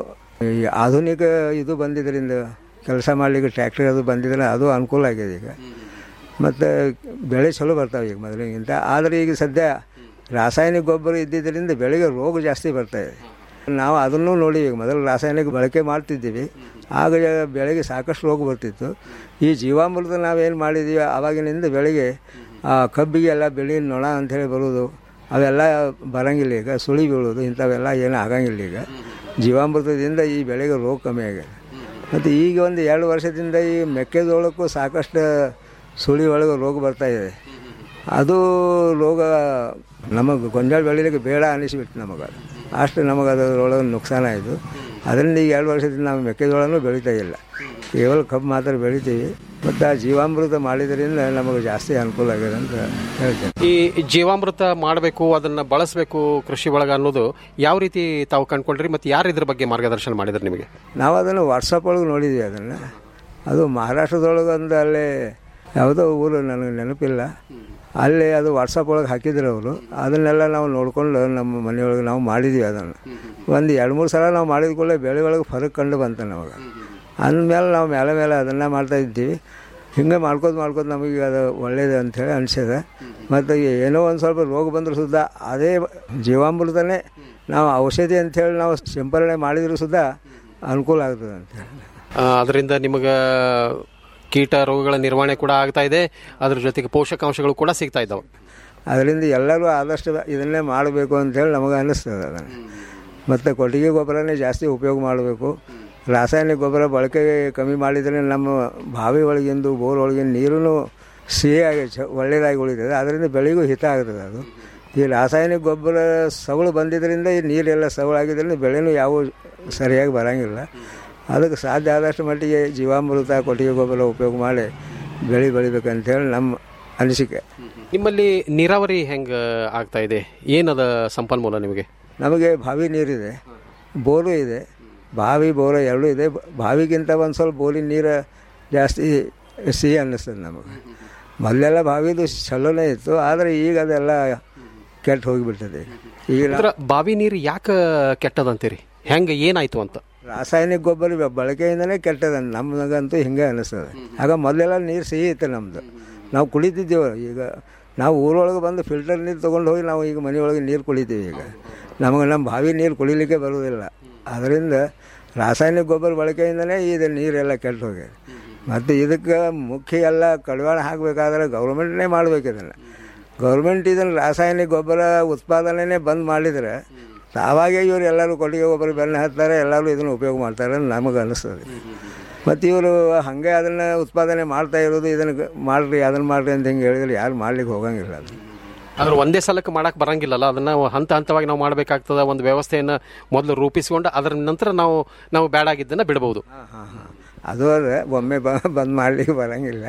ಈ ಆಧುನಿಕ ಇದು ಬಂದಿದ್ದರಿಂದ ಕೆಲಸ ಮಾಡಲಿಕ್ಕೆ ಟ್ರ್ಯಾಕ್ಟರ್ ಅದು ಬಂದಿದ್ರೆ ಅದು ಅನುಕೂಲ ಆಗಿದೆ ಈಗ ಮತ್ತು ಬೆಳೆ ಚಲೋ ಬರ್ತಾವೆ ಈಗ ಮೊದಲಿಗಿಂತ ಆದರೆ ಈಗ ಸದ್ಯ ರಾಸಾಯನಿಕ ಗೊಬ್ಬರ ಇದ್ದಿದ್ದರಿಂದ ಬೆಳೆಗೆ ರೋಗ ಜಾಸ್ತಿ ಬರ್ತಾಯಿದೆ ನಾವು ಅದನ್ನು ನೋಡಿ ಈಗ ಮೊದಲು ರಾಸಾಯನಿಕ ಬಳಕೆ ಮಾಡ್ತಿದ್ದೀವಿ ಆಗ ಬೆಳೆಗೆ ಸಾಕಷ್ಟು ರೋಗ ಬರ್ತಿತ್ತು ಈ ಜೀವಾಮೃತ ನಾವೇನು ಮಾಡಿದ್ದೀವಿ ಆವಾಗಿನಿಂದ ಬೆಳೆಗೆ ಆ ಕಬ್ಬಿಗೆ ಎಲ್ಲ ಬೆಳೆ ನೊಣ ಅಂಥೇಳಿ ಬರೋದು ಅವೆಲ್ಲ ಬರಂಗಿಲ್ಲ ಈಗ ಸುಳಿ ಬೀಳೋದು ಇಂಥವೆಲ್ಲ ಏನೂ ಆಗಂಗಿಲ್ಲ ಈಗ ಜೀವಾಮೃತದಿಂದ ಈ ಬೆಳೆಗೆ ರೋಗ ಕಮ್ಮಿ ಆಗಿದೆ ಮತ್ತು ಈಗ ಒಂದು ಎರಡು ವರ್ಷದಿಂದ ಈ ಮೆಕ್ಕೆಜೋಳಕ್ಕೂ ಸಾಕಷ್ಟು ಸುಳಿ ಒಳಗೆ ರೋಗ ಬರ್ತಾ ಇದೆ ಅದು ರೋಗ ನಮಗೆ ಗೊಂಜಾಳ ಬೆಳಿಲಿಕ್ಕೆ ಬೇಡ ಅನಿಸ್ಬಿಟ್ಟು ನಮಗೆ ಅದು ಅಷ್ಟು ನಮಗೆ ಅದರೊಳಗೆ ನುಕ್ಸಾನ ಆಯಿತು ಅದರಿಂದ ಈಗ ಎರಡು ವರ್ಷದಿಂದ ನಾವು ಮೆಕ್ಕೆಜೋಳನೂ ಬೆಳೀತಾ ಇಲ್ಲ ಕೇವಲ ಕಬ್ಬು ಮಾತ್ರ ಬೆಳಿತೀವಿ ಮತ್ತು ಆ ಜೀವಾಮೃತ ಮಾಡಿದ್ರಿಂದ ನಮಗೆ ಜಾಸ್ತಿ ಅನುಕೂಲ ಆಗಿದೆ ಅಂತ ಹೇಳ್ತೇನೆ ಈ ಜೀವಾಮೃತ ಮಾಡಬೇಕು ಅದನ್ನ ಬಳಸಬೇಕು ಕೃಷಿ ಒಳಗ ಅನ್ನೋದು ಯಾವ ರೀತಿ ತಾವು ಕಂಡ್ಕೊಂಡ್ರಿ ಮತ್ತು ಯಾರು ಇದ್ರ ಬಗ್ಗೆ ಮಾರ್ಗದರ್ಶನ ಮಾಡಿದ್ರು ನಿಮಗೆ ನಾವು ಅದನ್ನು ವಾಟ್ಸಪ್ ಒಳಗೆ ನೋಡಿದ್ವಿ ಅದನ್ನು ಅದು ಮಹಾರಾಷ್ಟ್ರದೊಳಗೆ ಒಂದು ಅಲ್ಲೇ ಯಾವುದೋ ಊರು ನನಗೆ ನೆನಪಿಲ್ಲ ಅಲ್ಲಿ ಅದು ವಾಟ್ಸಪ್ ಒಳಗೆ ಹಾಕಿದ್ರು ಅವರು ಅದನ್ನೆಲ್ಲ ನಾವು ನೋಡ್ಕೊಂಡು ನಮ್ಮ ಮನೆಯೊಳಗೆ ನಾವು ಮಾಡಿದ್ವಿ ಅದನ್ನು ಒಂದು ಎರಡು ಮೂರು ಸಲ ನಾವು ಮಾಡಿದ ಕೂಡಲೇ ಬೆಳೆ ಒಳಗೆ ಫರಕ್ ಕಂಡು ಬಂತು ನಮಗೆ ಅಂದಮೇಲೆ ನಾವು ಮೇಲೆ ಮೇಲೆ ಅದನ್ನು ಮಾಡ್ತಾ ಇದ್ದೀವಿ ಹಿಂಗೆ ಮಾಡ್ಕೋದು ಮಾಡ್ಕೋದು ನಮಗೆ ಅದು ಒಳ್ಳೇದು ಅಂಥೇಳಿ ಅನಿಸಿದೆ ಮತ್ತು ಏನೋ ಒಂದು ಸ್ವಲ್ಪ ರೋಗ ಬಂದರೂ ಸುದ್ದ ಅದೇ ಜೀವಾಮೃತನೇ ನಾವು ಔಷಧಿ ಅಂಥೇಳಿ ನಾವು ಸಿಂಪರಣೆ ಮಾಡಿದರೂ ಸುದ್ದ ಅನುಕೂಲ ಆಗ್ತದೆ ಅಂತೇಳಿ ಅದರಿಂದ ನಿಮಗೆ ಕೀಟ ರೋಗಗಳ ನಿರ್ವಹಣೆ ಕೂಡ ಆಗ್ತಾ ಇದೆ ಅದ್ರ ಜೊತೆಗೆ ಪೋಷಕಾಂಶಗಳು ಕೂಡ ಸಿಗ್ತಾ ಇದ್ದಾವೆ ಅದರಿಂದ ಎಲ್ಲರೂ ಆದಷ್ಟು ಇದನ್ನೇ ಮಾಡಬೇಕು ಅಂತೇಳಿ ನಮಗೆ ಅನ್ನಿಸ್ತದೆ ಅದನ್ನು ಮತ್ತು ಕೊಟ್ಟಿಗೆ ಗೊಬ್ಬರನೇ ಜಾಸ್ತಿ ಉಪಯೋಗ ಮಾಡಬೇಕು ರಾಸಾಯನಿಕ ಗೊಬ್ಬರ ಬಳಕೆ ಕಮ್ಮಿ ಮಾಡಿದರೆ ನಮ್ಮ ಬಾವಿ ಒಳಗಿಂದು ಬೋರ್ ಒಳಗಿನ ನೀರೂ ಸಿಹಿಯಾಗಿ ಚ ಒಳ್ಳೆಯದಾಗಿ ಉಳಿತದೆ ಅದರಿಂದ ಬೆಳೆಗೂ ಹಿತ ಆಗ್ತದೆ ಅದು ಈ ರಾಸಾಯನಿಕ ಗೊಬ್ಬರ ಸವಳು ಬಂದಿದ್ದರಿಂದ ಈ ನೀರೆಲ್ಲ ಸವಳಾಗಿದ್ದರಿಂದ ಬೆಳೆನೂ ಯಾವ ಸರಿಯಾಗಿ ಬರೋಂಗಿಲ್ಲ ಅದಕ್ಕೆ ಸಾಧ್ಯ ಆದಷ್ಟು ಮಟ್ಟಿಗೆ ಜೀವಾಮೃತ ಕೊಟ್ಟಿಗೆ ಗೊಬ್ಬರ ಉಪಯೋಗ ಮಾಡಿ ಬೆಳೆ ಬೆಳಿಬೇಕಂತೇಳಿ ನಮ್ಮ ಅನಿಸಿಕೆ ನಿಮ್ಮಲ್ಲಿ ನೀರಾವರಿ ಹೆಂಗೆ ಆಗ್ತಾ ಇದೆ ಏನದ ಸಂಪನ್ಮೂಲ ನಿಮಗೆ ನಮಗೆ ಬಾವಿ ನೀರಿದೆ ಬೋರು ಇದೆ ಬಾವಿ ಬೋರು ಎರಡೂ ಇದೆ ಬಾವಿಗಿಂತ ಒಂದು ಸ್ವಲ್ಪ ಬೋರಿನ ನೀರು ಜಾಸ್ತಿ ಸಿಹಿ ಅನ್ನಿಸ್ತದೆ ನಮಗೆ ಮೊದಲೆಲ್ಲ ಬಾವಿದು ಚಲೋನೇ ಇತ್ತು ಆದರೆ ಈಗ ಅದೆಲ್ಲ ಕೆಟ್ಟು ಹೋಗಿಬಿಡ್ತದೆ ಈಗ ನಾವು- ಅಂದ್ರ ಬಾವಿ ನೀರು ಯಾಕೆ ಕೆಟ್ಟದಂತೀರಿ ಹೆಂಗೆ ಏನಾಯ್ತು ಅಂತ ರಾಸಾಯನಿಕ ಗೊಬ್ಬರ ಬ- ಬಳಕೆಯಿಂದನೇ ಕೆಟ್ಟದ ನಮಗಂತೂ ಹಿಂಗೆ ಅನ್ನಿಸ್ತದೆ ಆಗ ಮೊದಲೆಲ್ಲ ನೀರು ಸಿಹಿ ಇತ್ತು ನಮ್ಮದು ನಾವು ಕುಡಿತಿದ್ದೇವೆ ಈಗ ನಾವು ಊರೊಳಗೆ ಬಂದು ಫಿಲ್ಟರ್ ನೀರು ತೊಗೊಂಡು ಹೋಗಿ ನಾವು ಈಗ ಮನೆಯೊಳಗೆ ನೀರು ಕುಡಿತೀವಿ ಈಗ ನಮಗೆ ನಮ್ಮ ಬಾವಿ ನೀರು ಕುಡಿಲಿಕ್ಕೆ ಬರೋದಿಲ್ಲ ಅದರಿಂದ ರಾಸಾಯನಿಕ ಗೊಬ್ಬರ ಬಳಕೆಯಿಂದನೇ ಇದು ನೀರೆಲ್ಲ ಕೆಟ್ಟು ಹೋಗಿದೆ ಮತ್ತು ಇದಕ್ಕೆ ಮುಖ್ಯ ಎಲ್ಲ ಕಡಿವಾಣ ಹಾಕಬೇಕಾದ್ರೆ ಗೌರ್ಮೆಂಟ್ನೇ ಮಾಡ್ಬೇಕು ಇದನ್ನು ಗೌರ್ಮೆಂಟ್ ಇದನ್ನು ರಾಸಾಯನಿಕ ಗೊಬ್ಬರ ಉತ್ಪಾದನೆನೇ ಬಂದ್ ಮಾಡಿದರೆ ತಾವಾಗೇ ಇವರು ಎಲ್ಲರೂ ಕೊಟ್ಟಿಗೆ ಗೊಬ್ಬರ ಬೆನ್ನ ಹತ್ತಾರೆ ಎಲ್ಲರೂ ಇದನ್ನು ಉಪಯೋಗ ಮಾಡ್ತಾರೆ ಅಂತ ನಮಗೆ ಅನಿಸ್ತದೆ ಮತ್ತು ಇವರು ಹಾಗೆ ಅದನ್ನು ಉತ್ಪಾದನೆ ಮಾಡ್ತಾ ಇರೋದು ಇದನ್ನು ಮಾಡ್ರಿ ಅದನ್ನು ಮಾಡ್ರಿ ಅಂತ ಹಿಂಗೆ ಹೇಳಿದ್ರೆ ಯಾರು ಮಾಡ್ಲಿಕ್ಕೆ ಹೋಗಂಗಿಲ್ಲ ಅದು ಆದ್ರೆ ಒಂದೇ ಸಲಕ್ಕೆ ಮಾಡಕ್ ಬರಂಗಿಲ್ಲಲ್ಲ ಅದನ್ನ ಹಂತ ಹಂತವಾಗಿ ನಾವು ಮಾಡಬೇಕಾಗ್ತದ ಒಂದು ವ್ಯವಸ್ಥೆಯನ್ನ ಮೊದಲು ರೂಪಿಸಿಕೊಂಡು ಅದರ ನಂತರ ನಾವು ನಾವು ಬೇಡಾಗಿದ್ದನ್ನ ಬಿಡಬಹುದು ಅದು ಅದೇ ಒಮ್ಮೆ ಬ ಬಂದ್ ಮಾಡಲಿಕ್ಕೆ ಬರೋಂಗಿಲ್ಲ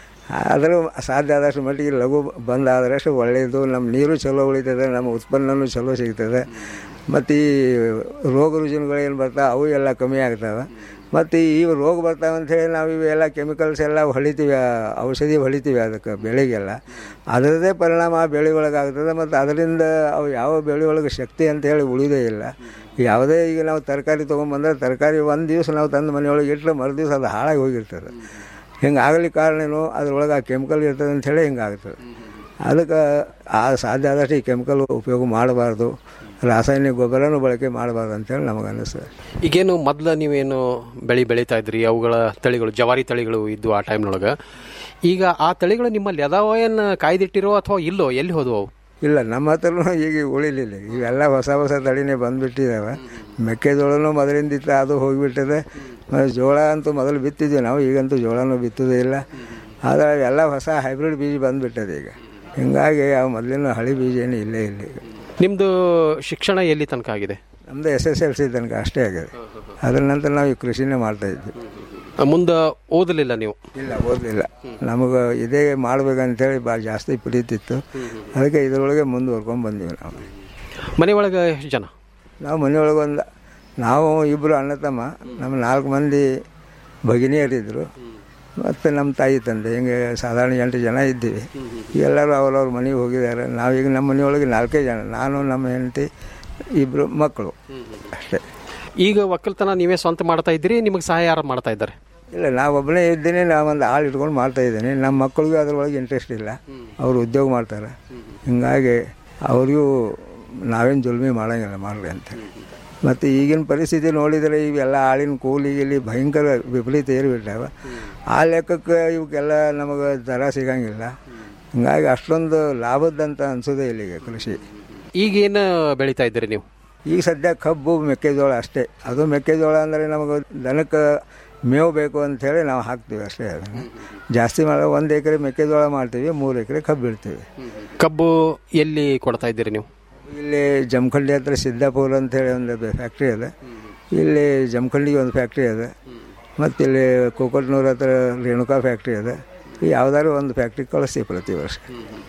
ಆದರೂ ಸಾಧ್ಯ ಆದಷ್ಟು ಮಟ್ಟಿಗೆ ಲಘು ಬಂದ್ ಆದರಷ್ಟು ಒಳ್ಳೆಯದು ನಮ್ಮ ನೀರು ಚಲೋ ಉಳಿತದೆ ನಮ್ಮ ಉತ್ಪನ್ನನೂ ಚಲೋ ಸಿಗ್ತದೆ ಮತ್ತು ಈ ರೋಗ ರುಜಿನಗಳೇನು ಬರ್ತಾವೆ ಅವು ಎಲ್ಲ ಕಮ್ಮಿ ಆಗ್ತವೆ ಮತ್ತು ಈ ರೋಗ ಬರ್ತಾವೆ ಅಂಥೇಳಿ ನಾವು ಇವೆಲ್ಲ ಕೆಮಿಕಲ್ಸ್ ಎಲ್ಲ ಹೊಳಿತೀವಿ ಆ ಔಷಧಿ ಹೊಳಿತೀವಿ ಅದಕ್ಕೆ ಬೆಳೆಗೆಲ್ಲ ಅದರದ್ದೇ ಪರಿಣಾಮ ಆ ಬೆಳೆ ಒಳಗೆ ಆಗ್ತದೆ ಮತ್ತು ಅದರಿಂದ ಅವು ಯಾವ ಬೆಳೆ ಒಳಗೆ ಶಕ್ತಿ ಅಂತ ಹೇಳಿ ಉಳಿದೇ ಇಲ್ಲ ಯಾವುದೇ ಈಗ ನಾವು ತರಕಾರಿ ತೊಗೊಂಬಂದ್ರೆ ತರಕಾರಿ ಒಂದು ದಿವಸ ನಾವು ತಂದು ಮನೆಯೊಳಗೆ ಇಟ್ಟರೆ ಮರು ದಿವಸ ಅದು ಹಾಳಾಗಿ ಹೋಗಿರ್ತದೆ ಹಿಂಗೆ ಆಗಲಿಕ್ಕೆ ಕಾರಣ ಏನು ಅದ್ರೊಳಗೆ ಆ ಕೆಮಿಕಲ್ ಇರ್ತದೆ ಅಂಥೇಳಿ ಹಿಂಗೆ ಆಗ್ತದೆ ಅದಕ್ಕೆ ಆ ಸಾಧ್ಯ ಆದಷ್ಟು ಈ ಕೆಮಿಕಲ್ ಉಪಯೋಗ ಮಾಡಬಾರ್ದು ರಾಸಾಯನಿಕ ಗೊಬ್ಬರನೂ ಬಳಕೆ ಮಾಡಬಾರ್ದು ಅಂತೇಳಿ ನಮಗೆ ಅನ್ನಿಸ್ತದೆ ಈಗೇನು ಮೊದಲು ನೀವೇನು ಬೆಳೆ ಬೆಳೀತಾ ಇದ್ರಿ ಅವುಗಳ ತಳಿಗಳು ಜವಾರಿ ತಳಿಗಳು ಇದ್ದು ಆ ಟೈಮ್ನೊಳಗೆ ಈಗ ಆ ತಳಿಗಳು ನಿಮ್ಮಲ್ಲಿ ಅದಾವ ಏನು ಕಾಯ್ದಿಟ್ಟಿರೋ ಅಥವಾ ಇಲ್ಲೋ ಎಲ್ಲಿ ಹೋದವು ಅವು ಇಲ್ಲ ನಮ್ಮ ಹತ್ರನೂ ಈಗ ಉಳಿಲಿಲ್ಲ ಇವೆಲ್ಲ ಹೊಸ ಹೊಸ ತಳಿನೇ ಬಂದುಬಿಟ್ಟಿದ್ದಾವೆ ಮೆಕ್ಕೆಜೋಳನೂ ಮೊದಲಿಂದ ಇತ್ತು ಅದು ಹೋಗಿಬಿಟ್ಟಿದೆ ಮತ್ತು ಜೋಳ ಅಂತೂ ಮೊದಲು ಬಿತ್ತಿದ್ವಿ ನಾವು ಈಗಂತೂ ಜೋಳನೂ ಬಿತ್ತೋದೇ ಇಲ್ಲ ಆದರೆ ಎಲ್ಲ ಹೊಸ ಹೈಬ್ರಿಡ್ ಬೀಜ ಬಂದುಬಿಟ್ಟದೆ ಈಗ ಹಿಂಗಾಗಿ ಯಾವ ಮೊದಲಿನ ಹಳಿ ಬೀಜ ಏನು ಇಲ್ಲೇ ಇಲ್ಲ ಈಗ ನಿಮ್ಮದು ಶಿಕ್ಷಣ ಎಲ್ಲಿ ತನಕ ಆಗಿದೆ ನಮ್ಮದು ಎಸ್ ಎಸ್ ಎಲ್ ಸಿ ತನಕ ಅಷ್ಟೇ ಆಗಿದೆ ಅದರ ನಂತರ ನಾವು ಈ ಕೃಷಿನೇ ಮಾಡ್ತಾ ಇದ್ವಿ ಮುಂದೆ ಓದಲಿಲ್ಲ ನೀವು ಇಲ್ಲ ಓದಲಿಲ್ಲ ನಮಗೆ ಇದೇ ಮಾಡ್ಬೇಕಂತೇಳಿ ಭಾಳ ಜಾಸ್ತಿ ಪ್ರೀತಿತ್ತು ಅದಕ್ಕೆ ಇದರೊಳಗೆ ಮುಂದುವರ್ಕೊಂಡು ಬಂದೀವಿ ನಾವು ಮನೆಯೊಳಗೆ ಎಷ್ಟು ಜನ ನಾವು ಮನೆಯೊಳಗೆ ಒಂದು ನಾವು ಇಬ್ಬರು ಅಣ್ಣ ತಮ್ಮ ನಮ್ಮ ನಾಲ್ಕು ಮಂದಿ ಭಗಿನಿಯರಿದ್ದರು ಮತ್ತು ನಮ್ಮ ತಾಯಿ ತಂದೆ ಹಿಂಗೆ ಸಾಧಾರಣ ಎಂಟು ಜನ ಇದ್ದೀವಿ ಎಲ್ಲರೂ ಅವ್ರವ್ರ ಮನೆಗೆ ಹೋಗಿದ್ದಾರೆ ನಾವೀಗ ನಮ್ಮ ಮನೆಯೊಳಗೆ ನಾಲ್ಕೇ ಜನ ನಾನು ನಮ್ಮ ಹೆಂಡತಿ ಇಬ್ಬರು ಮಕ್ಕಳು ಅಷ್ಟೇ ಈಗ ಒಕ್ಕಲ್ತನ ನೀವೇ ಸ್ವಂತ ಮಾಡ್ತಾ ಇದ್ದೀರಿ ನಿಮಗೆ ಸಹಾಯ ಯಾರು ಮಾಡ್ತಾ ಇದ್ದಾರೆ ಇಲ್ಲ ನಾವು ಒಬ್ಬನೇ ಇದ್ದೀನಿ ನಾವೊಂದು ಆಳು ಇಟ್ಕೊಂಡು ಮಾಡ್ತಾ ಇದ್ದೀನಿ ನಮ್ಮ ಮಕ್ಕಳಿಗೂ ಅದ್ರೊಳಗೆ ಇಂಟ್ರೆಸ್ಟ್ ಇಲ್ಲ ಅವರು ಉದ್ಯೋಗ ಮಾಡ್ತಾರೆ ಹಿಂಗಾಗಿ ಅವ್ರಿಗೂ ನಾವೇನು ಜುಲ್ಮಿ ಮಾಡೋಂಗಿಲ್ಲ ಮಾಡ್ರಿ ಅಂತ ಮತ್ತು ಈಗಿನ ಪರಿಸ್ಥಿತಿ ನೋಡಿದರೆ ಇವೆಲ್ಲ ಆಳಿನ ಕೂಲಿ ಇಲ್ಲಿ ಭಯಂಕರ ವಿಪರೀತ ಏರಿಬಿಟ್ಟಾವೆ ಆ ಲೆಕ್ಕಕ್ಕೆ ಇವಕ್ಕೆಲ್ಲ ನಮಗೆ ದರ ಸಿಗಂಗಿಲ್ಲ ಹಿಂಗಾಗಿ ಅಷ್ಟೊಂದು ಲಾಭದ್ದಂತ ಅನ್ಸೋದೇ ಇಲ್ಲಿಗೆ ಕೃಷಿ ಈಗೇನು ಬೆಳೀತಾ ಇದ್ದೀರಿ ನೀವು ಈಗ ಸದ್ಯ ಕಬ್ಬು ಮೆಕ್ಕೆಜೋಳ ಅಷ್ಟೇ ಅದು ಮೆಕ್ಕೆಜೋಳ ಅಂದರೆ ನಮಗೆ ದನಕ್ಕೆ ಮೇವು ಬೇಕು ಅಂಥೇಳಿ ನಾವು ಹಾಕ್ತೀವಿ ಅಷ್ಟೇ ಅದನ್ನು ಜಾಸ್ತಿ ಮಾಡೋ ಒಂದು ಎಕರೆ ಮೆಕ್ಕೆಜೋಳ ಮಾಡ್ತೀವಿ ಮೂರು ಎಕರೆ ಕಬ್ಬು ಇಡ್ತೀವಿ ಕಬ್ಬು ಎಲ್ಲಿ ಕೊಡ್ತಾ ಇದ್ದೀರಿ ನೀವು ಇಲ್ಲಿ ಜಮಖಂಡಿ ಹತ್ರ ಸಿದ್ದಾಪುರ ಅಂತೇಳಿ ಒಂದು ಫ್ಯಾಕ್ಟ್ರಿ ಅದ ಇಲ್ಲಿ ಜಮಖಂಡಿಗೆ ಒಂದು ಫ್ಯಾಕ್ಟ್ರಿ ಅದ ಮತ್ತು ಇಲ್ಲಿ ಕೋಕಟ್ನೂರ್ ಹತ್ರ ರೇಣುಕಾ ಫ್ಯಾಕ್ಟ್ರಿ ಅದ ಯಾವ್ದಾದ್ರು ಒಂದು ಫ್ಯಾಕ್ಟ್ರಿ ಕಳಿಸ್ತೀವಿ ಪ್ರತಿ ವರ್ಷ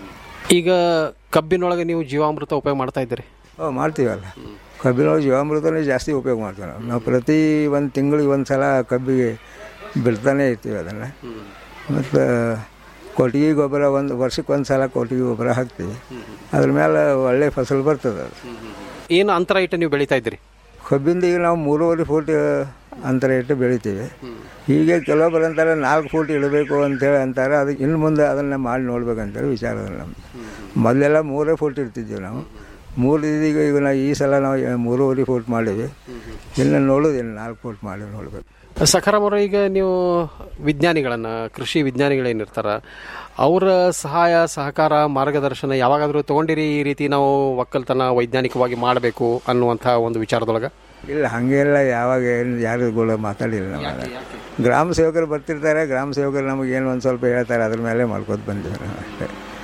ಈಗ ಕಬ್ಬಿನೊಳಗೆ ನೀವು ಜೀವಾಮೃತ ಉಪಯೋಗ ಮಾಡ್ತಾ ಇದ್ದೀರಿ ಓ ಮಾಡ್ತೀವಲ್ಲ ಕಬ್ಬಿನೊಳಗೆ ಜೀವಾಮೃತನೇ ಜಾಸ್ತಿ ಉಪಯೋಗ ಮಾಡ್ತೀವಿ ನಾವು ನಾವು ಪ್ರತಿ ಒಂದು ತಿಂಗಳಿಗೆ ಒಂದು ಸಲ ಕಬ್ಬಿಗೆ ಬಿಡ್ತಾನೆ ಇರ್ತೀವಿ ಅದನ್ನು ಮತ್ತು ಕೊಟ್ಟಿಗೆ ಗೊಬ್ಬರ ಒಂದು ವರ್ಷಕ್ಕೆ ಒಂದು ಸಲ ಕೊಟ್ಟಿಗೆ ಗೊಬ್ಬರ ಹಾಕ್ತೀವಿ ಅದ್ರ ಮೇಲೆ ಒಳ್ಳೆ ಫಸಲು ಬರ್ತದೆ ಅದು ಏನು ಅಂತರ ಇಟ್ಟು ನೀವು ಬೆಳೀತಾ ಇದ್ದೀರಿ ಕಬ್ಬಿಂದ ಈಗ ನಾವು ಮೂರುವರೆ ಫೂಟ್ ಅಂತರ ಇಟ್ಟು ಬೆಳಿತೀವಿ ಹೀಗೆ ಕೆಲವೊಬ್ಬರು ಅಂತಾರೆ ನಾಲ್ಕು ಫೂಟ್ ಇಡಬೇಕು ಅಂತೇಳಿ ಅಂತಾರೆ ಅದಕ್ಕೆ ಇನ್ನು ಮುಂದೆ ಅದನ್ನು ಮಾಡಿ ನೋಡ್ಬೇಕಂತೇಳಿ ವಿಚಾರ ನಮ್ಮದು ಮೊದಲೆಲ್ಲ ಮೂರೇ ಫೂಟ್ ಇರ್ತಿದ್ವಿ ನಾವು ಮೂರು ಇದೀಗ ಈಗ ನಾವು ಈ ಸಲ ನಾವು ಮೂರುವರೆ ಫೂಟ್ ಮಾಡೀವಿ ಇನ್ನು ನೋಡೋದು ಇನ್ನು ನಾಲ್ಕು ಫೂಟ್ ಮಾಡಿ ನೋಡ್ಬೇಕು ಸಖರಾಮ್ ಅವರು ಈಗ ನೀವು ವಿಜ್ಞಾನಿಗಳನ್ನು ಕೃಷಿ ವಿಜ್ಞಾನಿಗಳೇನಿರ್ತಾರ ಅವರ ಸಹಾಯ ಸಹಕಾರ ಮಾರ್ಗದರ್ಶನ ಯಾವಾಗಾದರೂ ತಗೊಂಡಿರಿ ಈ ರೀತಿ ನಾವು ಒಕ್ಕಲ್ತನ ವೈಜ್ಞಾನಿಕವಾಗಿ ಮಾಡಬೇಕು ಅನ್ನುವಂಥ ಒಂದು ವಿಚಾರದೊಳಗೆ ಇಲ್ಲ ಹಾಗೆಲ್ಲ ಯಾವಾಗ ಏನು ಯಾರಿಗೂ ಮಾತಾಡಿಲ್ಲ ನಾವು ಗ್ರಾಮ ಸೇವಕರು ಬರ್ತಿರ್ತಾರೆ ಗ್ರಾಮ ಸೇವಕರು ನಮಗೆ ಏನು ಒಂದು ಸ್ವಲ್ಪ ಹೇಳ್ತಾರೆ ಅದ್ರ ಮೇಲೆ ಮಾಡ್ಕೊತ ಬಂದಿವಿ ನಾವು ಅಷ್ಟೇ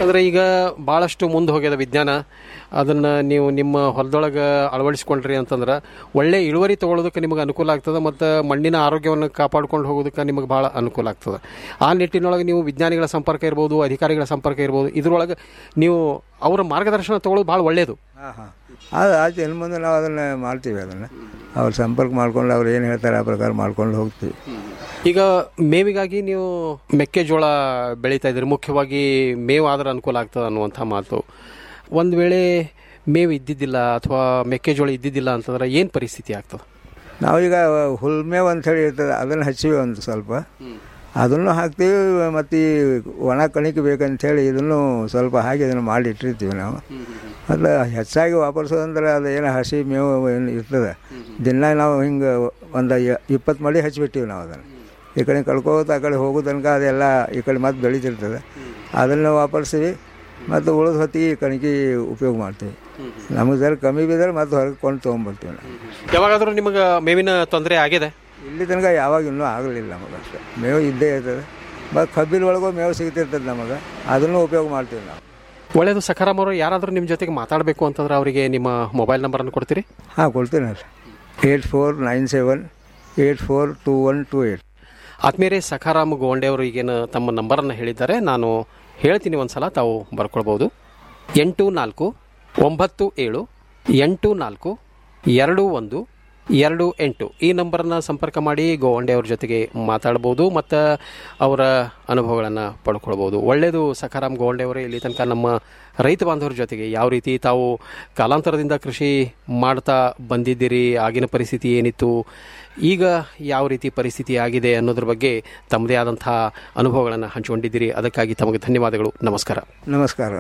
ಯಾಕಂದ್ರೆ ಈಗ ಬಹಳಷ್ಟು ಮುಂದೆ ಹೋಗ್ಯದ ವಿಜ್ಞಾನ ಅದನ್ನ ನೀವು ನಿಮ್ಮ ಹೊಲದೊಳಗೆ ಅಳವಡಿಸ್ಕೊಂಡ್ರಿ ಅಂತಂದ್ರೆ ಒಳ್ಳೆ ಇಳುವರಿ ತಗೊಳ್ಳೋದಕ್ಕೆ ನಿಮಗೆ ಅನುಕೂಲ ಆಗ್ತದೆ ಮತ್ತು ಮಣ್ಣಿನ ಆರೋಗ್ಯವನ್ನು ಕಾಪಾಡ್ಕೊಂಡು ಹೋಗೋದಕ್ಕೆ ನಿಮಗೆ ಭಾಳ ಅನುಕೂಲ ಆಗ್ತದೆ ಆ ನಿಟ್ಟಿನೊಳಗೆ ನೀವು ವಿಜ್ಞಾನಿಗಳ ಸಂಪರ್ಕ ಇರ್ಬೋದು ಅಧಿಕಾರಿಗಳ ಸಂಪರ್ಕ ಇರ್ಬೋದು ಇದ್ರೊಳಗೆ ನೀವು ಅವರ ಮಾರ್ಗದರ್ಶನ ತಗೊಳ್ಳೋದು ಭಾಳ ಒಳ್ಳೆಯದು ಹಾಂ ಹಾಂ ಅದು ಆಯ್ತು ಇನ್ನು ಮುಂದೆ ನಾವು ಅದನ್ನು ಮಾಡ್ತೀವಿ ಅದನ್ನು ಅವ್ರು ಸಂಪರ್ಕ ಮಾಡ್ಕೊಂಡು ಅವ್ರು ಏನು ಹೇಳ್ತಾರೆ ಆ ಪ್ರಕಾರ ಮಾಡ್ಕೊಂಡು ಹೋಗ್ತೀವಿ ಈಗ ಮೇವಿಗಾಗಿ ನೀವು ಮೆಕ್ಕೆಜೋಳ ಬೆಳೀತಾ ಇದ್ದೀರಿ ಮುಖ್ಯವಾಗಿ ಮೇವು ಆದ್ರೆ ಅನುಕೂಲ ಆಗ್ತದೆ ಅನ್ನುವಂಥ ಮಾತು ಒಂದು ವೇಳೆ ಮೇವು ಇದ್ದಿದ್ದಿಲ್ಲ ಅಥವಾ ಮೆಕ್ಕೆಜೋಳ ಇದ್ದಿದ್ದಿಲ್ಲ ಅಂತಂದ್ರೆ ಏನು ಪರಿಸ್ಥಿತಿ ಆಗ್ತದೆ ನಾವೀಗ ಹುಲ್ಮೇವು ಅಂಥೇಳಿ ಇರ್ತದೆ ಅದನ್ನು ಹಚ್ಚಿವಿ ಒಂದು ಸ್ವಲ್ಪ ಅದನ್ನು ಹಾಕ್ತೀವಿ ಮತ್ತು ಈ ಒಣ ಕಣಿಕೆ ಬೇಕಂಥೇಳಿ ಇದನ್ನು ಸ್ವಲ್ಪ ಹಾಕಿ ಇದನ್ನು ಮಾಡಿ ಇಟ್ಟಿರ್ತೀವಿ ನಾವು ಅದು ಹೆಚ್ಚಾಗಿ ವಾಪರ್ಸೋದಂದ್ರೆ ಅದು ಏನು ಹಸಿ ಮೇವು ಏನು ಇರ್ತದೆ ದಿನ ನಾವು ಹಿಂಗೆ ಒಂದು ಇಪ್ಪತ್ತು ಮಡಿ ಹಚ್ಚಿಬಿಟ್ಟಿವಿ ನಾವು ಅದನ್ನು ಈ ಕಡೆ ಕಳ್ಕೋತ ಆ ಕಡೆ ಹೋಗೋ ತನಕ ಅದೆಲ್ಲ ಈ ಕಡೆ ಮತ್ತೆ ಬೆಳೀತಿರ್ತದೆ ಅದನ್ನು ವಾಪರ್ಸ್ತೀವಿ ಮತ್ತು ಉಳಿದ ಹೊತ್ತಿಗೆ ಈ ಕಣಿಕೆ ಉಪಯೋಗ ಮಾಡ್ತೀವಿ ನಮಗೆ ಜರ ಕಮ್ಮಿ ಬಿದ್ದರೆ ಮತ್ತೆ ಹೊರಗೆ ಕೊಂಡು ತೊಗೊಂಬರ್ತೀವಿ ನಾವು ಯಾವಾಗಾದರೂ ನಿಮಗೆ ಮೇವಿನ ತೊಂದರೆ ಆಗಿದೆ ಇಲ್ಲಿ ತನಕ ಯಾವಾಗ ಇನ್ನೂ ಆಗಲಿಲ್ಲ ನಮಗೆ ಅಷ್ಟೇ ಮೇವು ಇದ್ದೇ ಇರ್ತದೆ ಮತ್ತು ಕಬ್ಬಿನ ಒಳಗೂ ಮೇವು ಸಿಗ್ತಿರ್ತದೆ ನಮಗೆ ಅದನ್ನು ಉಪಯೋಗ ಮಾಡ್ತೀವಿ ನಾವು ಒಳ್ಳೆಯದು ಸಖರಾಮ್ ಅವರು ಯಾರಾದರೂ ನಿಮ್ಮ ಜೊತೆಗೆ ಮಾತಾಡಬೇಕು ಅಂತಂದ್ರೆ ಅವರಿಗೆ ನಿಮ್ಮ ಮೊಬೈಲ್ ನಂಬರನ್ನು ಕೊಡ್ತೀರಿ ಹಾಂ ಕೊಡ್ತೀನಿ ಅಲ್ಲ eight four nine seven eight four two one two eight ಆತ್ಮೀಯರೇ ಸಖಾರಾಮ್ ಗೋಂಡೆ ಅವರು ಈಗೇನು ತಮ್ಮ ನಂಬರನ್ನು ಹೇಳಿದ್ದಾರೆ ನಾನು ಹೇಳ್ತೀನಿ ಒಂದು ಸಲ ತಾವು ಬರ್ಕೊಳ್ಬೋದು ಎಂಟು ನಾಲ್ಕು ಒಂಬತ್ತು ಏಳು ಎಂಟು ನಾಲ್ಕು ಎರಡು ಒಂದು ಎರಡು ಎಂಟು ಈ ನಂಬರನ್ನು ಸಂಪರ್ಕ ಮಾಡಿ ಗೋವಂಡೆ ಅವ್ರ ಜೊತೆಗೆ ಮಾತಾಡ್ಬೋದು ಮತ್ತು ಅವರ ಅನುಭವಗಳನ್ನು ಪಡ್ಕೊಳ್ಬೋದು ಒಳ್ಳೆಯದು ಸಖಾರಾಮ್ ಗೋವಂಡೆ ಅವರೇ ಇಲ್ಲಿ ತನಕ ನಮ್ಮ ರೈತ ಬಾಂಧವರ ಜೊತೆಗೆ ಯಾವ ರೀತಿ ತಾವು ಕಾಲಾಂತರದಿಂದ ಕೃಷಿ ಮಾಡ್ತಾ ಬಂದಿದ್ದೀರಿ ಆಗಿನ ಪರಿಸ್ಥಿತಿ ಏನಿತ್ತು ಈಗ ಯಾವ ರೀತಿ ಪರಿಸ್ಥಿತಿ ಆಗಿದೆ ಅನ್ನೋದ್ರ ಬಗ್ಗೆ ತಮ್ಮದೇ ಆದಂಥ ಅನುಭವಗಳನ್ನು ಹಂಚಿಕೊಂಡಿದ್ದೀರಿ ಅದಕ್ಕಾಗಿ ತಮಗೆ ಧನ್ಯವಾದಗಳು ನಮಸ್ಕಾರ ನಮಸ್ಕಾರ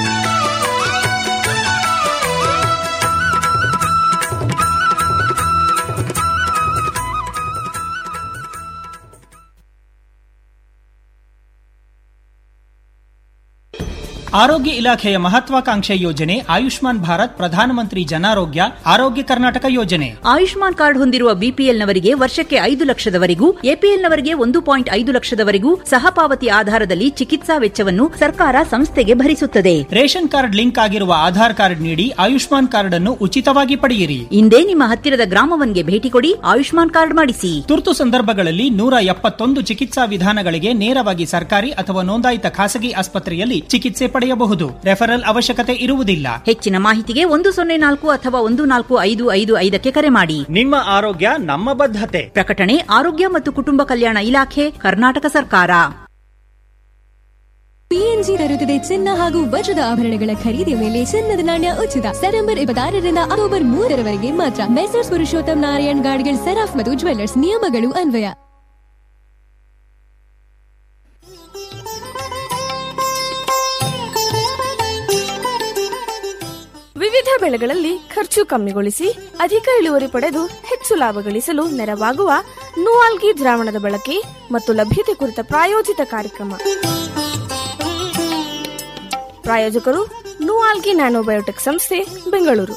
ಆರೋಗ್ಯ ಇಲಾಖೆಯ ಮಹತ್ವಾಕಾಂಕ್ಷೆ ಯೋಜನೆ ಆಯುಷ್ಮಾನ್ ಭಾರತ್ ಪ್ರಧಾನಮಂತ್ರಿ ಜನಾರೋಗ್ಯ ಆರೋಗ್ಯ ಕರ್ನಾಟಕ ಯೋಜನೆ ಆಯುಷ್ಮಾನ್ ಕಾರ್ಡ್ ಹೊಂದಿರುವ ಬಿಪಿಎಲ್ನವರಿಗೆ ವರ್ಷಕ್ಕೆ ಐದು ಲಕ್ಷದವರೆಗೂ ಎಪಿಎಲ್ನವರಿಗೆ ಒಂದು ಪಾಯಿಂಟ್ ಐದು ಲಕ್ಷದವರೆಗೂ ಸಹಪಾವತಿ ಆಧಾರದಲ್ಲಿ ಚಿಕಿತ್ಸಾ ವೆಚ್ಚವನ್ನು ಸರ್ಕಾರ ಸಂಸ್ಥೆಗೆ ಭರಿಸುತ್ತದೆ ರೇಷನ್ ಕಾರ್ಡ್ ಲಿಂಕ್ ಆಗಿರುವ ಆಧಾರ್ ಕಾರ್ಡ್ ನೀಡಿ ಆಯುಷ್ಮಾನ್ ಕಾರ್ಡ್ ಅನ್ನು ಉಚಿತವಾಗಿ ಪಡೆಯಿರಿ ಇಂದೇ ನಿಮ್ಮ ಹತ್ತಿರದ ಗ್ರಾಮವನ್ಗೆ ಭೇಟಿ ಕೊಡಿ ಆಯುಷ್ಮಾನ್ ಕಾರ್ಡ್ ಮಾಡಿಸಿ ತುರ್ತು ಸಂದರ್ಭಗಳಲ್ಲಿ ನೂರ ಎಪ್ಪತ್ತೊಂದು ಚಿಕಿತ್ಸಾ ವಿಧಾನಗಳಿಗೆ ನೇರವಾಗಿ ಸರ್ಕಾರಿ ಅಥವಾ ನೋಂದಾಯಿತ ಖಾಸಗಿ ಆಸ್ಪತ್ರೆಯಲ್ಲಿ ಚಿಕಿತ್ಸೆ ಪಡೆಯಬಹುದು ರೆಫರಲ್ ಅವಶ್ಯಕತೆ ಇರುವುದಿಲ್ಲ ಹೆಚ್ಚಿನ ಮಾಹಿತಿಗೆ ಒಂದು ಸೊನ್ನೆ ನಾಲ್ಕು ಅಥವಾ ಒಂದು ನಾಲ್ಕು ಐದು ಐದು ಐದಕ್ಕೆ ಕರೆ ಮಾಡಿ ನಿಮ್ಮ ಆರೋಗ್ಯ ನಮ್ಮ ಬದ್ಧತೆ ಪ್ರಕಟಣೆ ಆರೋಗ್ಯ ಮತ್ತು ಕುಟುಂಬ ಕಲ್ಯಾಣ ಇಲಾಖೆ ಕರ್ನಾಟಕ ಸರ್ಕಾರ ಪಿಎನ್ಜಿ ತರುತ್ತದೆ ಚಿನ್ನ ಹಾಗೂ ವಜ್ರದ ಆಭರಣಗಳ ಖರೀದಿ ಮೇಲೆ ಚಿನ್ನದ ನಾಣ್ಯ ಉಚಿತ ಸೆಪ್ಟೆಂಬರ್ ಇಪ್ಪತ್ತಾರರಿಂದ ಅಕ್ಟೋಬರ್ ಮೂರರವರೆಗೆ ಮಾತ್ರ ಮೆಸರ್ಸ್ ಪುರುಷೋತ್ತಮ್ ನಾರಾಯಣ್ ಗಾಡ್ಗಿಲ್ ಸೆರಾಫ್ ಮತ್ತು ಜ್ವೆಲ್ಲರ್ಸ್ ನಿಯಮಗಳು ಅನ್ವಯ ವಿವಿಧ ಬೆಳೆಗಳಲ್ಲಿ ಖರ್ಚು ಕಮ್ಮಿಗೊಳಿಸಿ ಅಧಿಕ ಇಳುವರಿ ಪಡೆದು ಹೆಚ್ಚು ಲಾಭ ಗಳಿಸಲು ನೆರವಾಗುವ ನೂವಾಲ್ಗಿ ದ್ರಾವಣದ ಬಳಕೆ ಮತ್ತು ಲಭ್ಯತೆ ಕುರಿತ ಪ್ರಾಯೋಜಿತ ಕಾರ್ಯಕ್ರಮ ಪ್ರಾಯೋಜಕರು ನೂವಾಲ್ಗಿ ನ್ಯಾನೋಬಯೋಟೆಕ್ ಸಂಸ್ಥೆ ಬೆಂಗಳೂರು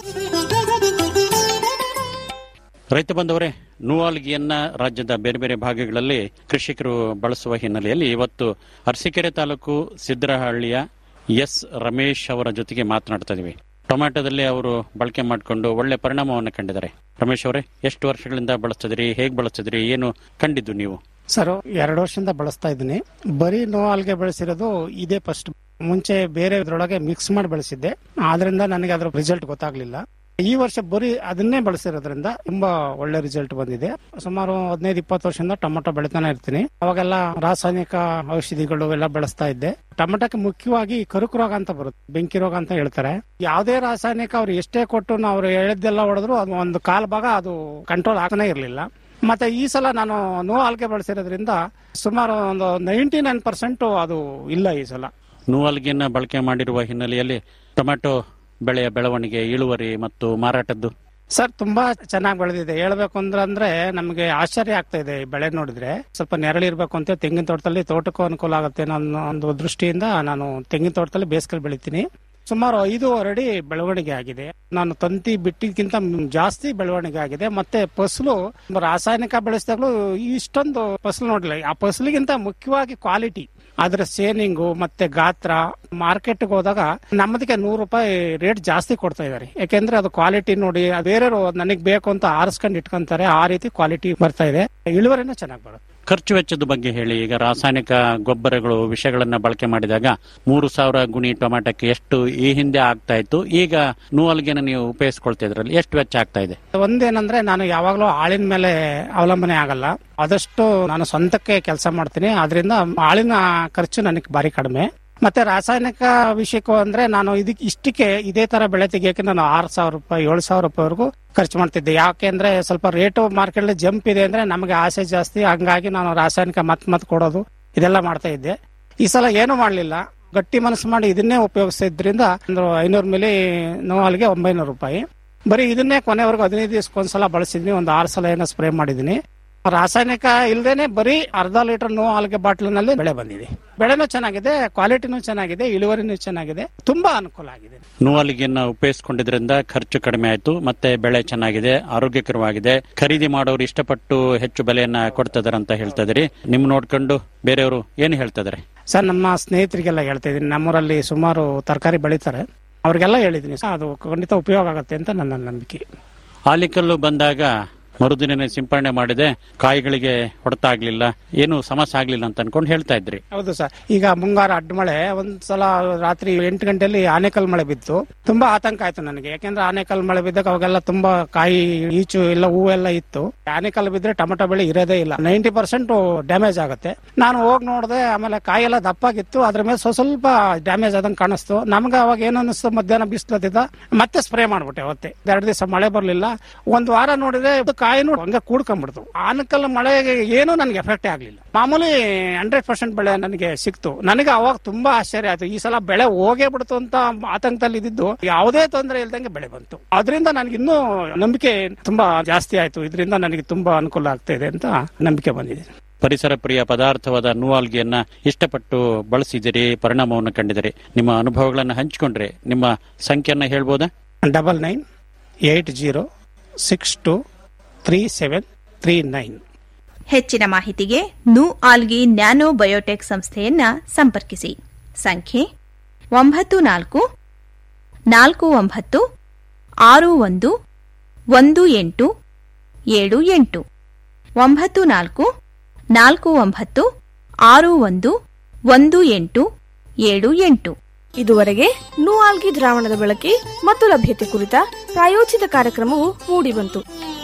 ರೈತ ಬಂದವರೇ ನೂವಾಲ್ಗಿಯನ್ನ ರಾಜ್ಯದ ಬೇರೆ ಬೇರೆ ಭಾಗಗಳಲ್ಲಿ ಕೃಷಿಕರು ಬಳಸುವ ಹಿನ್ನೆಲೆಯಲ್ಲಿ ಇವತ್ತು ಅರಸೀಕೆರೆ ತಾಲೂಕು ಸಿದ್ದರಹಳ್ಳಿಯ ಎಸ್ ರಮೇಶ್ ಅವರ ಜೊತೆಗೆ ಮಾತನಾಡ್ತಾ ಇದೀವಿ ಟೊಮ್ಯಾಟೋದಲ್ಲಿ ಅವರು ಬಳಕೆ ಮಾಡಿಕೊಂಡು ಒಳ್ಳೆ ಪರಿಣಾಮವನ್ನು ಕಂಡಿದ್ದಾರೆ ರಮೇಶ್ ಅವರೇ ಎಷ್ಟು ವರ್ಷಗಳಿಂದ ಬಳಸ್ತಿದ್ರಿ ಹೇಗೆ ಬಳಸ್ತಿದ್ರಿ ಏನು ಕಂಡಿದ್ದು ನೀವು ಸರ್ ಎರಡು ವರ್ಷದಿಂದ ಬಳಸ್ತಾ ಇದ್ದೀನಿ ಬರೀ ನೋವಾಲ್ಗೆ ಬೆಳೆಸಿರೋದು ಇದೇ ಫಸ್ಟ್ ಮುಂಚೆ ಬೇರೆ ಇದ್ರೊಳಗೆ ಮಿಕ್ಸ್ ಮಾಡಿ ಬೆಳೆಸಿದ್ದೆ ಆದ್ರಿಂದ ನನಗೆ ಅದರ ರಿಸಲ್ಟ್ ಗೊತ್ತಾಗ್ಲಿಲ್ಲ ಈ ವರ್ಷ ಬರೀ ಅದನ್ನೇ ಬಳಸಿರೋದ್ರಿಂದ ತುಂಬಾ ಒಳ್ಳೆ ರಿಸಲ್ಟ್ ಬಂದಿದೆ ಸುಮಾರು ಹದಿನೈದು ಇಪ್ಪತ್ತು ವರ್ಷದಿಂದ ಟೊಮೆಟೊ ಬೆಳಿತಾನೆ ಇರ್ತೀನಿ ಅವಾಗೆಲ್ಲ ರಾಸಾಯನಿಕ ಔಷಧಿಗಳು ಎಲ್ಲ ಬಳಸ್ತಾ ಇದ್ದೆ ಟೊಮೆಟೊಕ್ಕೆ ಮುಖ್ಯವಾಗಿ ಕರುಕು ರೋಗ ಅಂತ ಬರುತ್ತೆ ಬೆಂಕಿ ರೋಗ ಅಂತ ಹೇಳ್ತಾರೆ ಯಾವುದೇ ರಾಸಾಯನಿಕ ಅವ್ರು ಎಷ್ಟೇ ಕೊಟ್ಟು ಅವ್ರು ಹೇಳಿದ್ದೆಲ್ಲ ಹೊಡೆದ್ರು ಅದು ಒಂದು ಕಾಲ್ ಭಾಗ ಅದು ಕಂಟ್ರೋಲ್ ಆಗ್ತಾನೆ ಇರಲಿಲ್ಲ ಮತ್ತೆ ಈ ಸಲ ನಾನು ನೋ ಆಲ್ಗೆ ಬಳಸಿರೋದ್ರಿಂದ ಸುಮಾರು ಒಂದು ನೈಂಟಿ ನೈನ್ ಪರ್ಸೆಂಟ್ ಅದು ಇಲ್ಲ ಈ ಸಲ ನೂವಾಲ್ಗಿಯನ್ನ ಬಳಕೆ ಮಾಡಿರುವ ಹಿನ್ನೆಲೆಯಲ್ಲಿ ಟೊಮ್ಯಾಟೊ ಬೆಳೆಯ ಬೆಳವಣಿಗೆ ಇಳುವರಿ ಮತ್ತು ಮಾರಾಟದ್ದು ಸರ್ ತುಂಬಾ ಚೆನ್ನಾಗಿ ಬೆಳೆದಿದೆ ಹೇಳ್ಬೇಕು ಅಂದ್ರೆ ಅಂದ್ರೆ ನಮಗೆ ಆಶ್ಚರ್ಯ ಆಗ್ತಾ ಇದೆ ಈ ಬೆಳೆ ನೋಡಿದ್ರೆ ಸ್ವಲ್ಪ ನೆರಳಿರ್ಬೇಕು ಅಂತ ತೆಂಗಿನ ತೋಟದಲ್ಲಿ ತೋಟಕ್ಕೂ ಅನುಕೂಲ ಆಗುತ್ತೆ ಅನ್ನೋ ಒಂದು ದೃಷ್ಟಿಯಿಂದ ನಾನು ತೆಂಗಿನ ತೋಟದಲ್ಲಿ ಬೇಸಿಗೆ ಬೆಳಿತೀನಿ ಸುಮಾರು ಐದೂವರೆ ಅಡಿ ಬೆಳವಣಿಗೆ ಆಗಿದೆ ನಾನು ತಂತಿ ಬಿಟ್ಟಿದ್ಕಿಂತ ಜಾಸ್ತಿ ಬೆಳವಣಿಗೆ ಆಗಿದೆ ಮತ್ತೆ ಫಸಲು ರಾಸಾಯನಿಕ ಬೆಳೆಸಿದಾಗಲೂ ಇಷ್ಟೊಂದು ಫಸಲು ನೋಡಿಲ್ಲ ಆ ಫಸಲಿಗಿಂತ ಮುಖ್ಯವಾಗಿ ಕ್ವಾಲಿಟಿ ಅದ್ರ ಸೇನಿಂಗು ಮತ್ತೆ ಗಾತ್ರ ಮಾರ್ಕೆಟ್ಗೆ ಹೋದಾಗ ನಮ್ಮದಕ್ಕೆ ನೂರು ರೂಪಾಯಿ ರೇಟ್ ಜಾಸ್ತಿ ಕೊಡ್ತಾ ಇದಾರೆ ಯಾಕೆಂದ್ರೆ ಅದು ಕ್ವಾಲಿಟಿ ನೋಡಿ ಬೇರೆಯವರು ನನಗೆ ಬೇಕು ಅಂತ ಆರಿಸ್ಕೊಂಡು ಇಟ್ಕೊಂತಾರೆ ಆ ರೀತಿ ಕ್ವಾಲಿಟಿ ಬರ್ತಾ ಇದೆ ಇಳುವರಿನೂ ಚೆನ್ನಾಗಿ ಬರುತ್ತೆ ಖರ್ಚು ವೆಚ್ಚದ ಬಗ್ಗೆ ಹೇಳಿ ಈಗ ರಾಸಾಯನಿಕ ಗೊಬ್ಬರಗಳು ವಿಷಗಳನ್ನ ಬಳಕೆ ಮಾಡಿದಾಗ ಮೂರು ಸಾವಿರ ಗುಣಿ ಟೊಮ್ಯಾಟೋಕ್ಕೆ ಎಷ್ಟು ಈ ಹಿಂದೆ ಆಗ್ತಾ ಇತ್ತು ಈಗ ನೂವಲ್ಗೆನ ನೀವು ಉಪಯೋಗಿಸ್ಕೊಳ್ತಾ ಇದ್ರಲ್ಲಿ ಎಷ್ಟು ವೆಚ್ಚ ಆಗ್ತಾ ಇದೆ ಒಂದೇನಂದ್ರೆ ನಾನು ಯಾವಾಗಲೂ ಆಳಿನ ಮೇಲೆ ಅವಲಂಬನೆ ಆಗಲ್ಲ ಆದಷ್ಟು ನಾನು ಸ್ವಂತಕ್ಕೆ ಕೆಲಸ ಮಾಡ್ತೀನಿ ಅದರಿಂದ ಆಳಿನ ಖರ್ಚು ನನಗೆ ಭಾರಿ ಕಡಿಮೆ ಮತ್ತೆ ರಾಸಾಯನಿಕ ವಿಷಯಕ್ಕೂ ಅಂದ್ರೆ ನಾನು ಇದಕ್ಕೆ ಇಷ್ಟಕ್ಕೆ ಇದೇ ತರ ಬೆಳೆ ತೆಗಿಯಕ್ಕೆ ನಾನು ಆರು ಸಾವಿರ ರೂಪಾಯಿ ಏಳು ಸಾವಿರ ರೂಪಾಯಿವರೆಗೂ ಖರ್ಚು ಮಾಡ್ತಿದ್ದೆ ಯಾಕೆಂದ್ರೆ ಸ್ವಲ್ಪ ರೇಟು ಮಾರ್ಕೆಟ್ ಜಂಪ್ ಇದೆ ಅಂದ್ರೆ ನಮಗೆ ಆಸೆ ಜಾಸ್ತಿ ಹಂಗಾಗಿ ನಾನು ರಾಸಾಯನಿಕ ಮತ್ ಮತ್ ಕೊಡೋದು ಇದೆಲ್ಲ ಮಾಡ್ತಾ ಇದ್ದೆ ಈ ಸಲ ಏನು ಮಾಡಲಿಲ್ಲ ಗಟ್ಟಿ ಮನಸ್ಸು ಮಾಡಿ ಇದನ್ನೇ ಉಪಯೋಗಿಸಿದ್ರಿಂದ ಒಂದು ಐನೂರು ಮಿಲಿ ನೋವಲ್ಗೆ ಒಂಬೈನೂರು ರೂಪಾಯಿ ಬರೀ ಇದನ್ನೇ ಕೊನೆವರೆಗೂ ಹದಿನೈದು ದಿವಸಕ್ಕೊಂದ್ಸಲ ಬಳಸಿದ್ನಿ ಒಂದು ಆರು ಸಲ ಏನೋ ಸ್ಪ್ರೇ ಮಾಡಿದೀನಿ ರಾಸಾಯನಿಕ ಇಲ್ದೇನೆ ಬರೀ ಅರ್ಧ ಲೀಟರ್ ನೋ ಹಾಲ್ಗೆ ಬಾಟ್ಲಿನಲ್ಲಿ ಬೆಳೆ ಬಂದಿದೆ ಬೆಳೆನೂ ಚೆನ್ನಾಗಿದೆ ಕ್ವಾಲಿಟಿನೂ ಚೆನ್ನಾಗಿದೆ ಇಳುವರಿನೂ ಚೆನ್ನಾಗಿದೆ ತುಂಬಾ ಅನುಕೂಲ ಆಗಿದೆ ನೂವಲ್ಗಿಯನ್ನ ಉಪಯೋಗಿಸ್ಕೊಂಡಿದ್ರಿಂದ ಖರ್ಚು ಕಡಿಮೆ ಆಯ್ತು ಮತ್ತೆ ಬೆಳೆ ಚೆನ್ನಾಗಿದೆ ಆರೋಗ್ಯಕರವಾಗಿದೆ ಖರೀದಿ ಮಾಡೋರು ಇಷ್ಟಪಟ್ಟು ಹೆಚ್ಚು ಬೆಲೆಯನ್ನ ಕೊಡ್ತಿದಾರೆ ಅಂತ ಹೇಳ್ತಾ ಇದೀರಿ ನಿಮ್ ನೋಡ್ಕೊಂಡು ಬೇರೆಯವರು ಏನು ಹೇಳ್ತಾ ಇದಾರೆ ಸರ್ ನಮ್ಮ ಸ್ನೇಹಿತರಿಗೆಲ್ಲ ಹೇಳ್ತಾ ಇದ್ದೀನಿ ನಮ್ಮೂರಲ್ಲಿ ಸುಮಾರು ತರಕಾರಿ ಬೆಳೀತಾರೆ ಅವ್ರಿಗೆಲ್ಲ ಹೇಳಿದ್ದೀನಿ ಸರ್ ಅದು ಖಂಡಿತ ಉಪಯೋಗ ಆಗುತ್ತೆ ಅಂತ ನನ್ನ ನಂಬಿಕೆ ಆಲಿಕಲ್ಲು ಬಂದಾಗ ಮರುದಿನ ಸಿಂಪರಣೆ ಮಾಡಿದೆ ಕಾಯಿಗಳಿಗೆ ಹೊಡೆತ ಆಗ್ಲಿಲ್ಲ ಏನು ಸಮಸ್ಯೆ ಆಗ್ಲಿಲ್ಲ ಅಂತ ಅನ್ಕೊಂಡು ಹೇಳ್ತಾ ಇದ್ರಿ ಹೌದು ಸರ್ ಈಗ ಮುಂಗಾರ ಅಡ್ಡ ಮಳೆ ಒಂದ್ಸಲ ರಾತ್ರಿ ಎಂಟು ಗಂಟೆಯಲ್ಲಿ ಆನೆಕಲ್ ಮಳೆ ಬಿತ್ತು ತುಂಬಾ ಆತಂಕ ಆಯ್ತು ನನಗೆ ಯಾಕೆಂದ್ರೆ ಆನೆಕಲ್ ಮಳೆ ಬಿದ್ದಾಗ ಅವಾಗೆಲ್ಲ ತುಂಬಾ ಕಾಯಿ ಈಚು ಎಲ್ಲ ಹೂವೆಲ್ಲ ಇತ್ತು ಆನೆಕಲ್ ಬಿದ್ರೆ ಟೊಮೆಟೊ ಬೆಳೆ ಇರೋದೇ ಇಲ್ಲ ನೈಂಟಿ ಪರ್ಸೆಂಟ್ ಡ್ಯಾಮೇಜ್ ಆಗುತ್ತೆ ನಾನು ಹೋಗಿ ನೋಡಿದೆ ಆಮೇಲೆ ಕಾಯಿ ಎಲ್ಲ ದಪ್ಪಾಗಿತ್ತು ಅದ್ರ ಮೇಲೆ ಸ್ವಲ್ಪ ಸ್ವಲ್ಪ ಡ್ಯಾಮೇಜ್ ಆದಂಗೆ ಕಾಣಿಸ್ತು ನಮ್ಗೆ ಅವಾಗ ಏನು ಅನಿಸ್ತು ಮಧ್ಯಾಹ್ನ ಬಿಸಿಲತ್ತಿದ್ದ ಮತ್ತೆ ಸ್ಪ್ರೇ ಮಾಡ್ಬಿಟ್ಟೆ ಅವತ್ತೆ ಎರಡು ದಿವಸ ಮಳೆ ಬರಲಿಲ್ಲ ಒಂದ್ ವಾರ ನೋಡಿದ್ರೆ ಇದು ಕಾಯಿನೂ ಹಂಗೆ ಕೂಡ್ಕೊಂಡ್ಬಿಡ್ತು ಆನಕಲ್ ಮಳೆಗೆ ಏನು ನನಗೆ ಎಫೆಕ್ಟ್ ಆಗ್ಲಿಲ್ಲ ಮಾಮೂಲಿ ಹಂಡ್ರೆಡ್ ಪರ್ಸೆಂಟ್ ಬೆಳೆ ನನಗೆ ಸಿಕ್ತು ನನಗೆ ಅವಾಗ ತುಂಬಾ ಆಶ್ಚರ್ಯ ಆಯ್ತು ಈ ಸಲ ಬೆಳೆ ಹೋಗೇ ಬಿಡ್ತು ಅಂತ ಆತಂಕದಲ್ಲಿ ಇದ್ದಿದ್ದು ಯಾವುದೇ ತೊಂದರೆ ಇಲ್ದಂಗೆ ಬೆಳೆ ಬಂತು ಅದರಿಂದ ನನಗೆ ಇನ್ನೂ ನಂಬಿಕೆ ತುಂಬಾ ಜಾಸ್ತಿ ಆಯ್ತು ಇದರಿಂದ ನನಗೆ ತುಂಬಾ ಅನುಕೂಲ ಆಗ್ತಾ ಇದೆ ಅಂತ ನಂಬಿಕೆ ಬಂದಿದೆ ಪರಿಸರ ಪ್ರಿಯ ಪದಾರ್ಥವಾದ ನೂವಾಲ್ಗಿಯನ್ನ ಇಷ್ಟಪಟ್ಟು ಬಳಸಿದಿರಿ ಪರಿಣಾಮವನ್ನು ಕಂಡಿದಿರಿ ನಿಮ್ಮ ಅನುಭವಗಳನ್ನು ಹಂಚಿಕೊಂಡ್ರೆ ನಿಮ್ಮ ಸಂಖ್ಯೆಯನ್ನ ಹೇಳ್ಬೋದಾ double nine eight zero six two three seven three nine ಹೆಚ್ಚಿನ ಮಾಹಿತಿಗೆ ನು ಆಲ್ಗಿ ನ್ಯಾನೋ ಬಯೋಟೆಕ್ ಸಂಸ್ಥೆಯನ್ನ ಸಂಪರ್ಕಿಸಿ ಸಂಖ್ಯೆ ಒಂಬತ್ತು ನಾಲ್ಕು ನಾಲ್ಕು ಒಂಬತ್ತು ಆರು ಒಂದು ಒಂದು ಎಂಟು ಏಳು ಎಂಟು ಒಂಬತ್ತು ನಾಲ್ಕು ನಾಲ್ಕು ಒಂಬತ್ತು ಆರು ಒಂದು ಒಂದು ಎಂಟು ಏಳು ಎಂಟು ಇದುವರೆಗೆ ನೂಆಲ್ಗಿ ದ್ರಾವಣದ ಬಳಕೆ ಮತ್ತು ಲಭ್ಯತೆ ಕುರಿತ ಪ್ರಾಯೋಜಿತ ಕಾರ್ಯಕ್ರಮವು ಮೂಡಿಬಂತು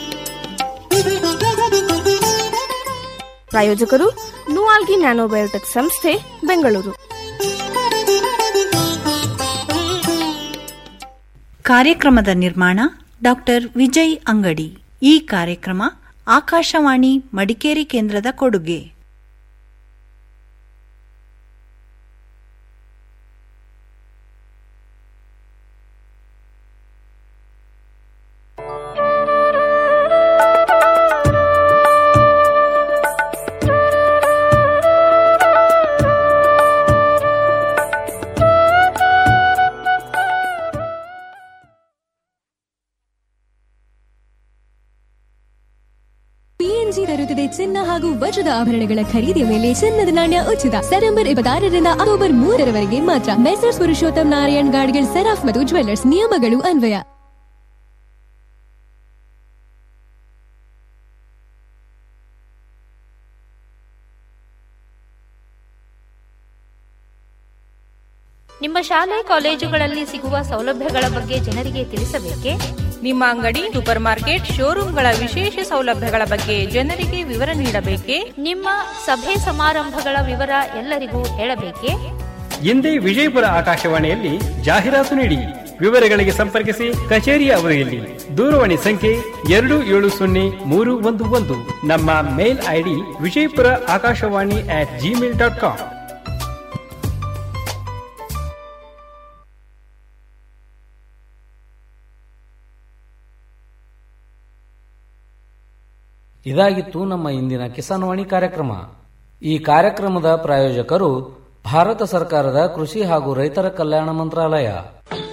ಪ್ರಾಯೋಜಕರು ನೂಆಲ್ಗಿ ನ್ಯಾನೋಬಯೋಟೆಕ್ ಸಂಸ್ಥೆ ಬೆಂಗಳೂರು ಕಾರ್ಯಕ್ರಮದ ನಿರ್ಮಾಣ ಡಾಕ್ಟರ್ ವಿಜಯ್ ಅಂಗಡಿ ಈ ಕಾರ್ಯಕ್ರಮ ಆಕಾಶವಾಣಿ ಮಡಿಕೇರಿ ಕೇಂದ್ರದ ಕೊಡುಗೆ ಪಿಎನ್ಜಿ ತರುತ್ತದೆ ಚಿನ್ನ ಹಾಗೂ ವಜ್ರದ ಆಭರಣಗಳ ಖರೀದಿಯ ಮೇಲೆ ಚಿನ್ನದ ನಾಣ್ಯ ಉಚಿತ ಸೆಪ್ಟೆಂಬರ್ ಇಪ್ಪತ್ತಾರರಿಂದ ಅಕ್ಟೋಬರ್ ಮೂರರವರೆಗೆ ಮಾತ್ರ ಮೆಸರ್ಸ್ ಪುರುಷೋತ್ತಮ್ ನಾರಾಯಣ್ ಗಾಡ್ಗಿಲ್ ಸೆರಾಫ್ ಮತ್ತು ಜ್ವೆಲ್ಲರ್ಸ್ ನಿಯಮಗಳು ಅನ್ವಯ ನಿಮ್ಮ ಶಾಲೆ ಕಾಲೇಜುಗಳಲ್ಲಿ ಸಿಗುವ ಸೌಲಭ್ಯಗಳ ಬಗ್ಗೆ ಜನರಿಗೆ ತಿಳಿಸಬೇಕೇ ನಿಮ್ಮ ಅಂಗಡಿ ಸೂಪರ್ ಮಾರ್ಕೆಟ್ ಶೋರೂಮ್ಗಳ ವಿಶೇಷ ಸೌಲಭ್ಯಗಳ ಬಗ್ಗೆ ಜನರಿಗೆ ವಿವರ ನೀಡಬೇಕೇ ನಿಮ್ಮ ಸಭೆ ಸಮಾರಂಭಗಳ ವಿವರ ಎಲ್ಲರಿಗೂ ಹೇಳಬೇಕೇ ಎಂದೇ ವಿಜಯಪುರ ಆಕಾಶವಾಣಿಯಲ್ಲಿ ಜಾಹೀರಾತು ನೀಡಿ ವಿವರಗಳಿಗೆ ಸಂಪರ್ಕಿಸಿ ಕಚೇರಿಯ ಅವಧಿಯಲ್ಲಿ ದೂರವಾಣಿ ಸಂಖ್ಯೆ ಎರಡು ಏಳು ಸೊನ್ನೆ ಮೂರು ಒಂದು ಒಂದು ನಮ್ಮ mail ID Vijayapura Akashvani at Gmail dot com ಇದಾಗಿತ್ತು ನಮ್ಮ ಇಂದಿನ ಕಿಸಾನ್ವಾಣಿ ಕಾರ್ಯಕ್ರಮ ಈ ಕಾರ್ಯಕ್ರಮದ ಪ್ರಾಯೋಜಕರು ಭಾರತ ಸರ್ಕಾರದ ಕೃಷಿ ಹಾಗೂ ರೈತರ ಕಲ್ಯಾಣ ಮಂತ್ರಾಲಯ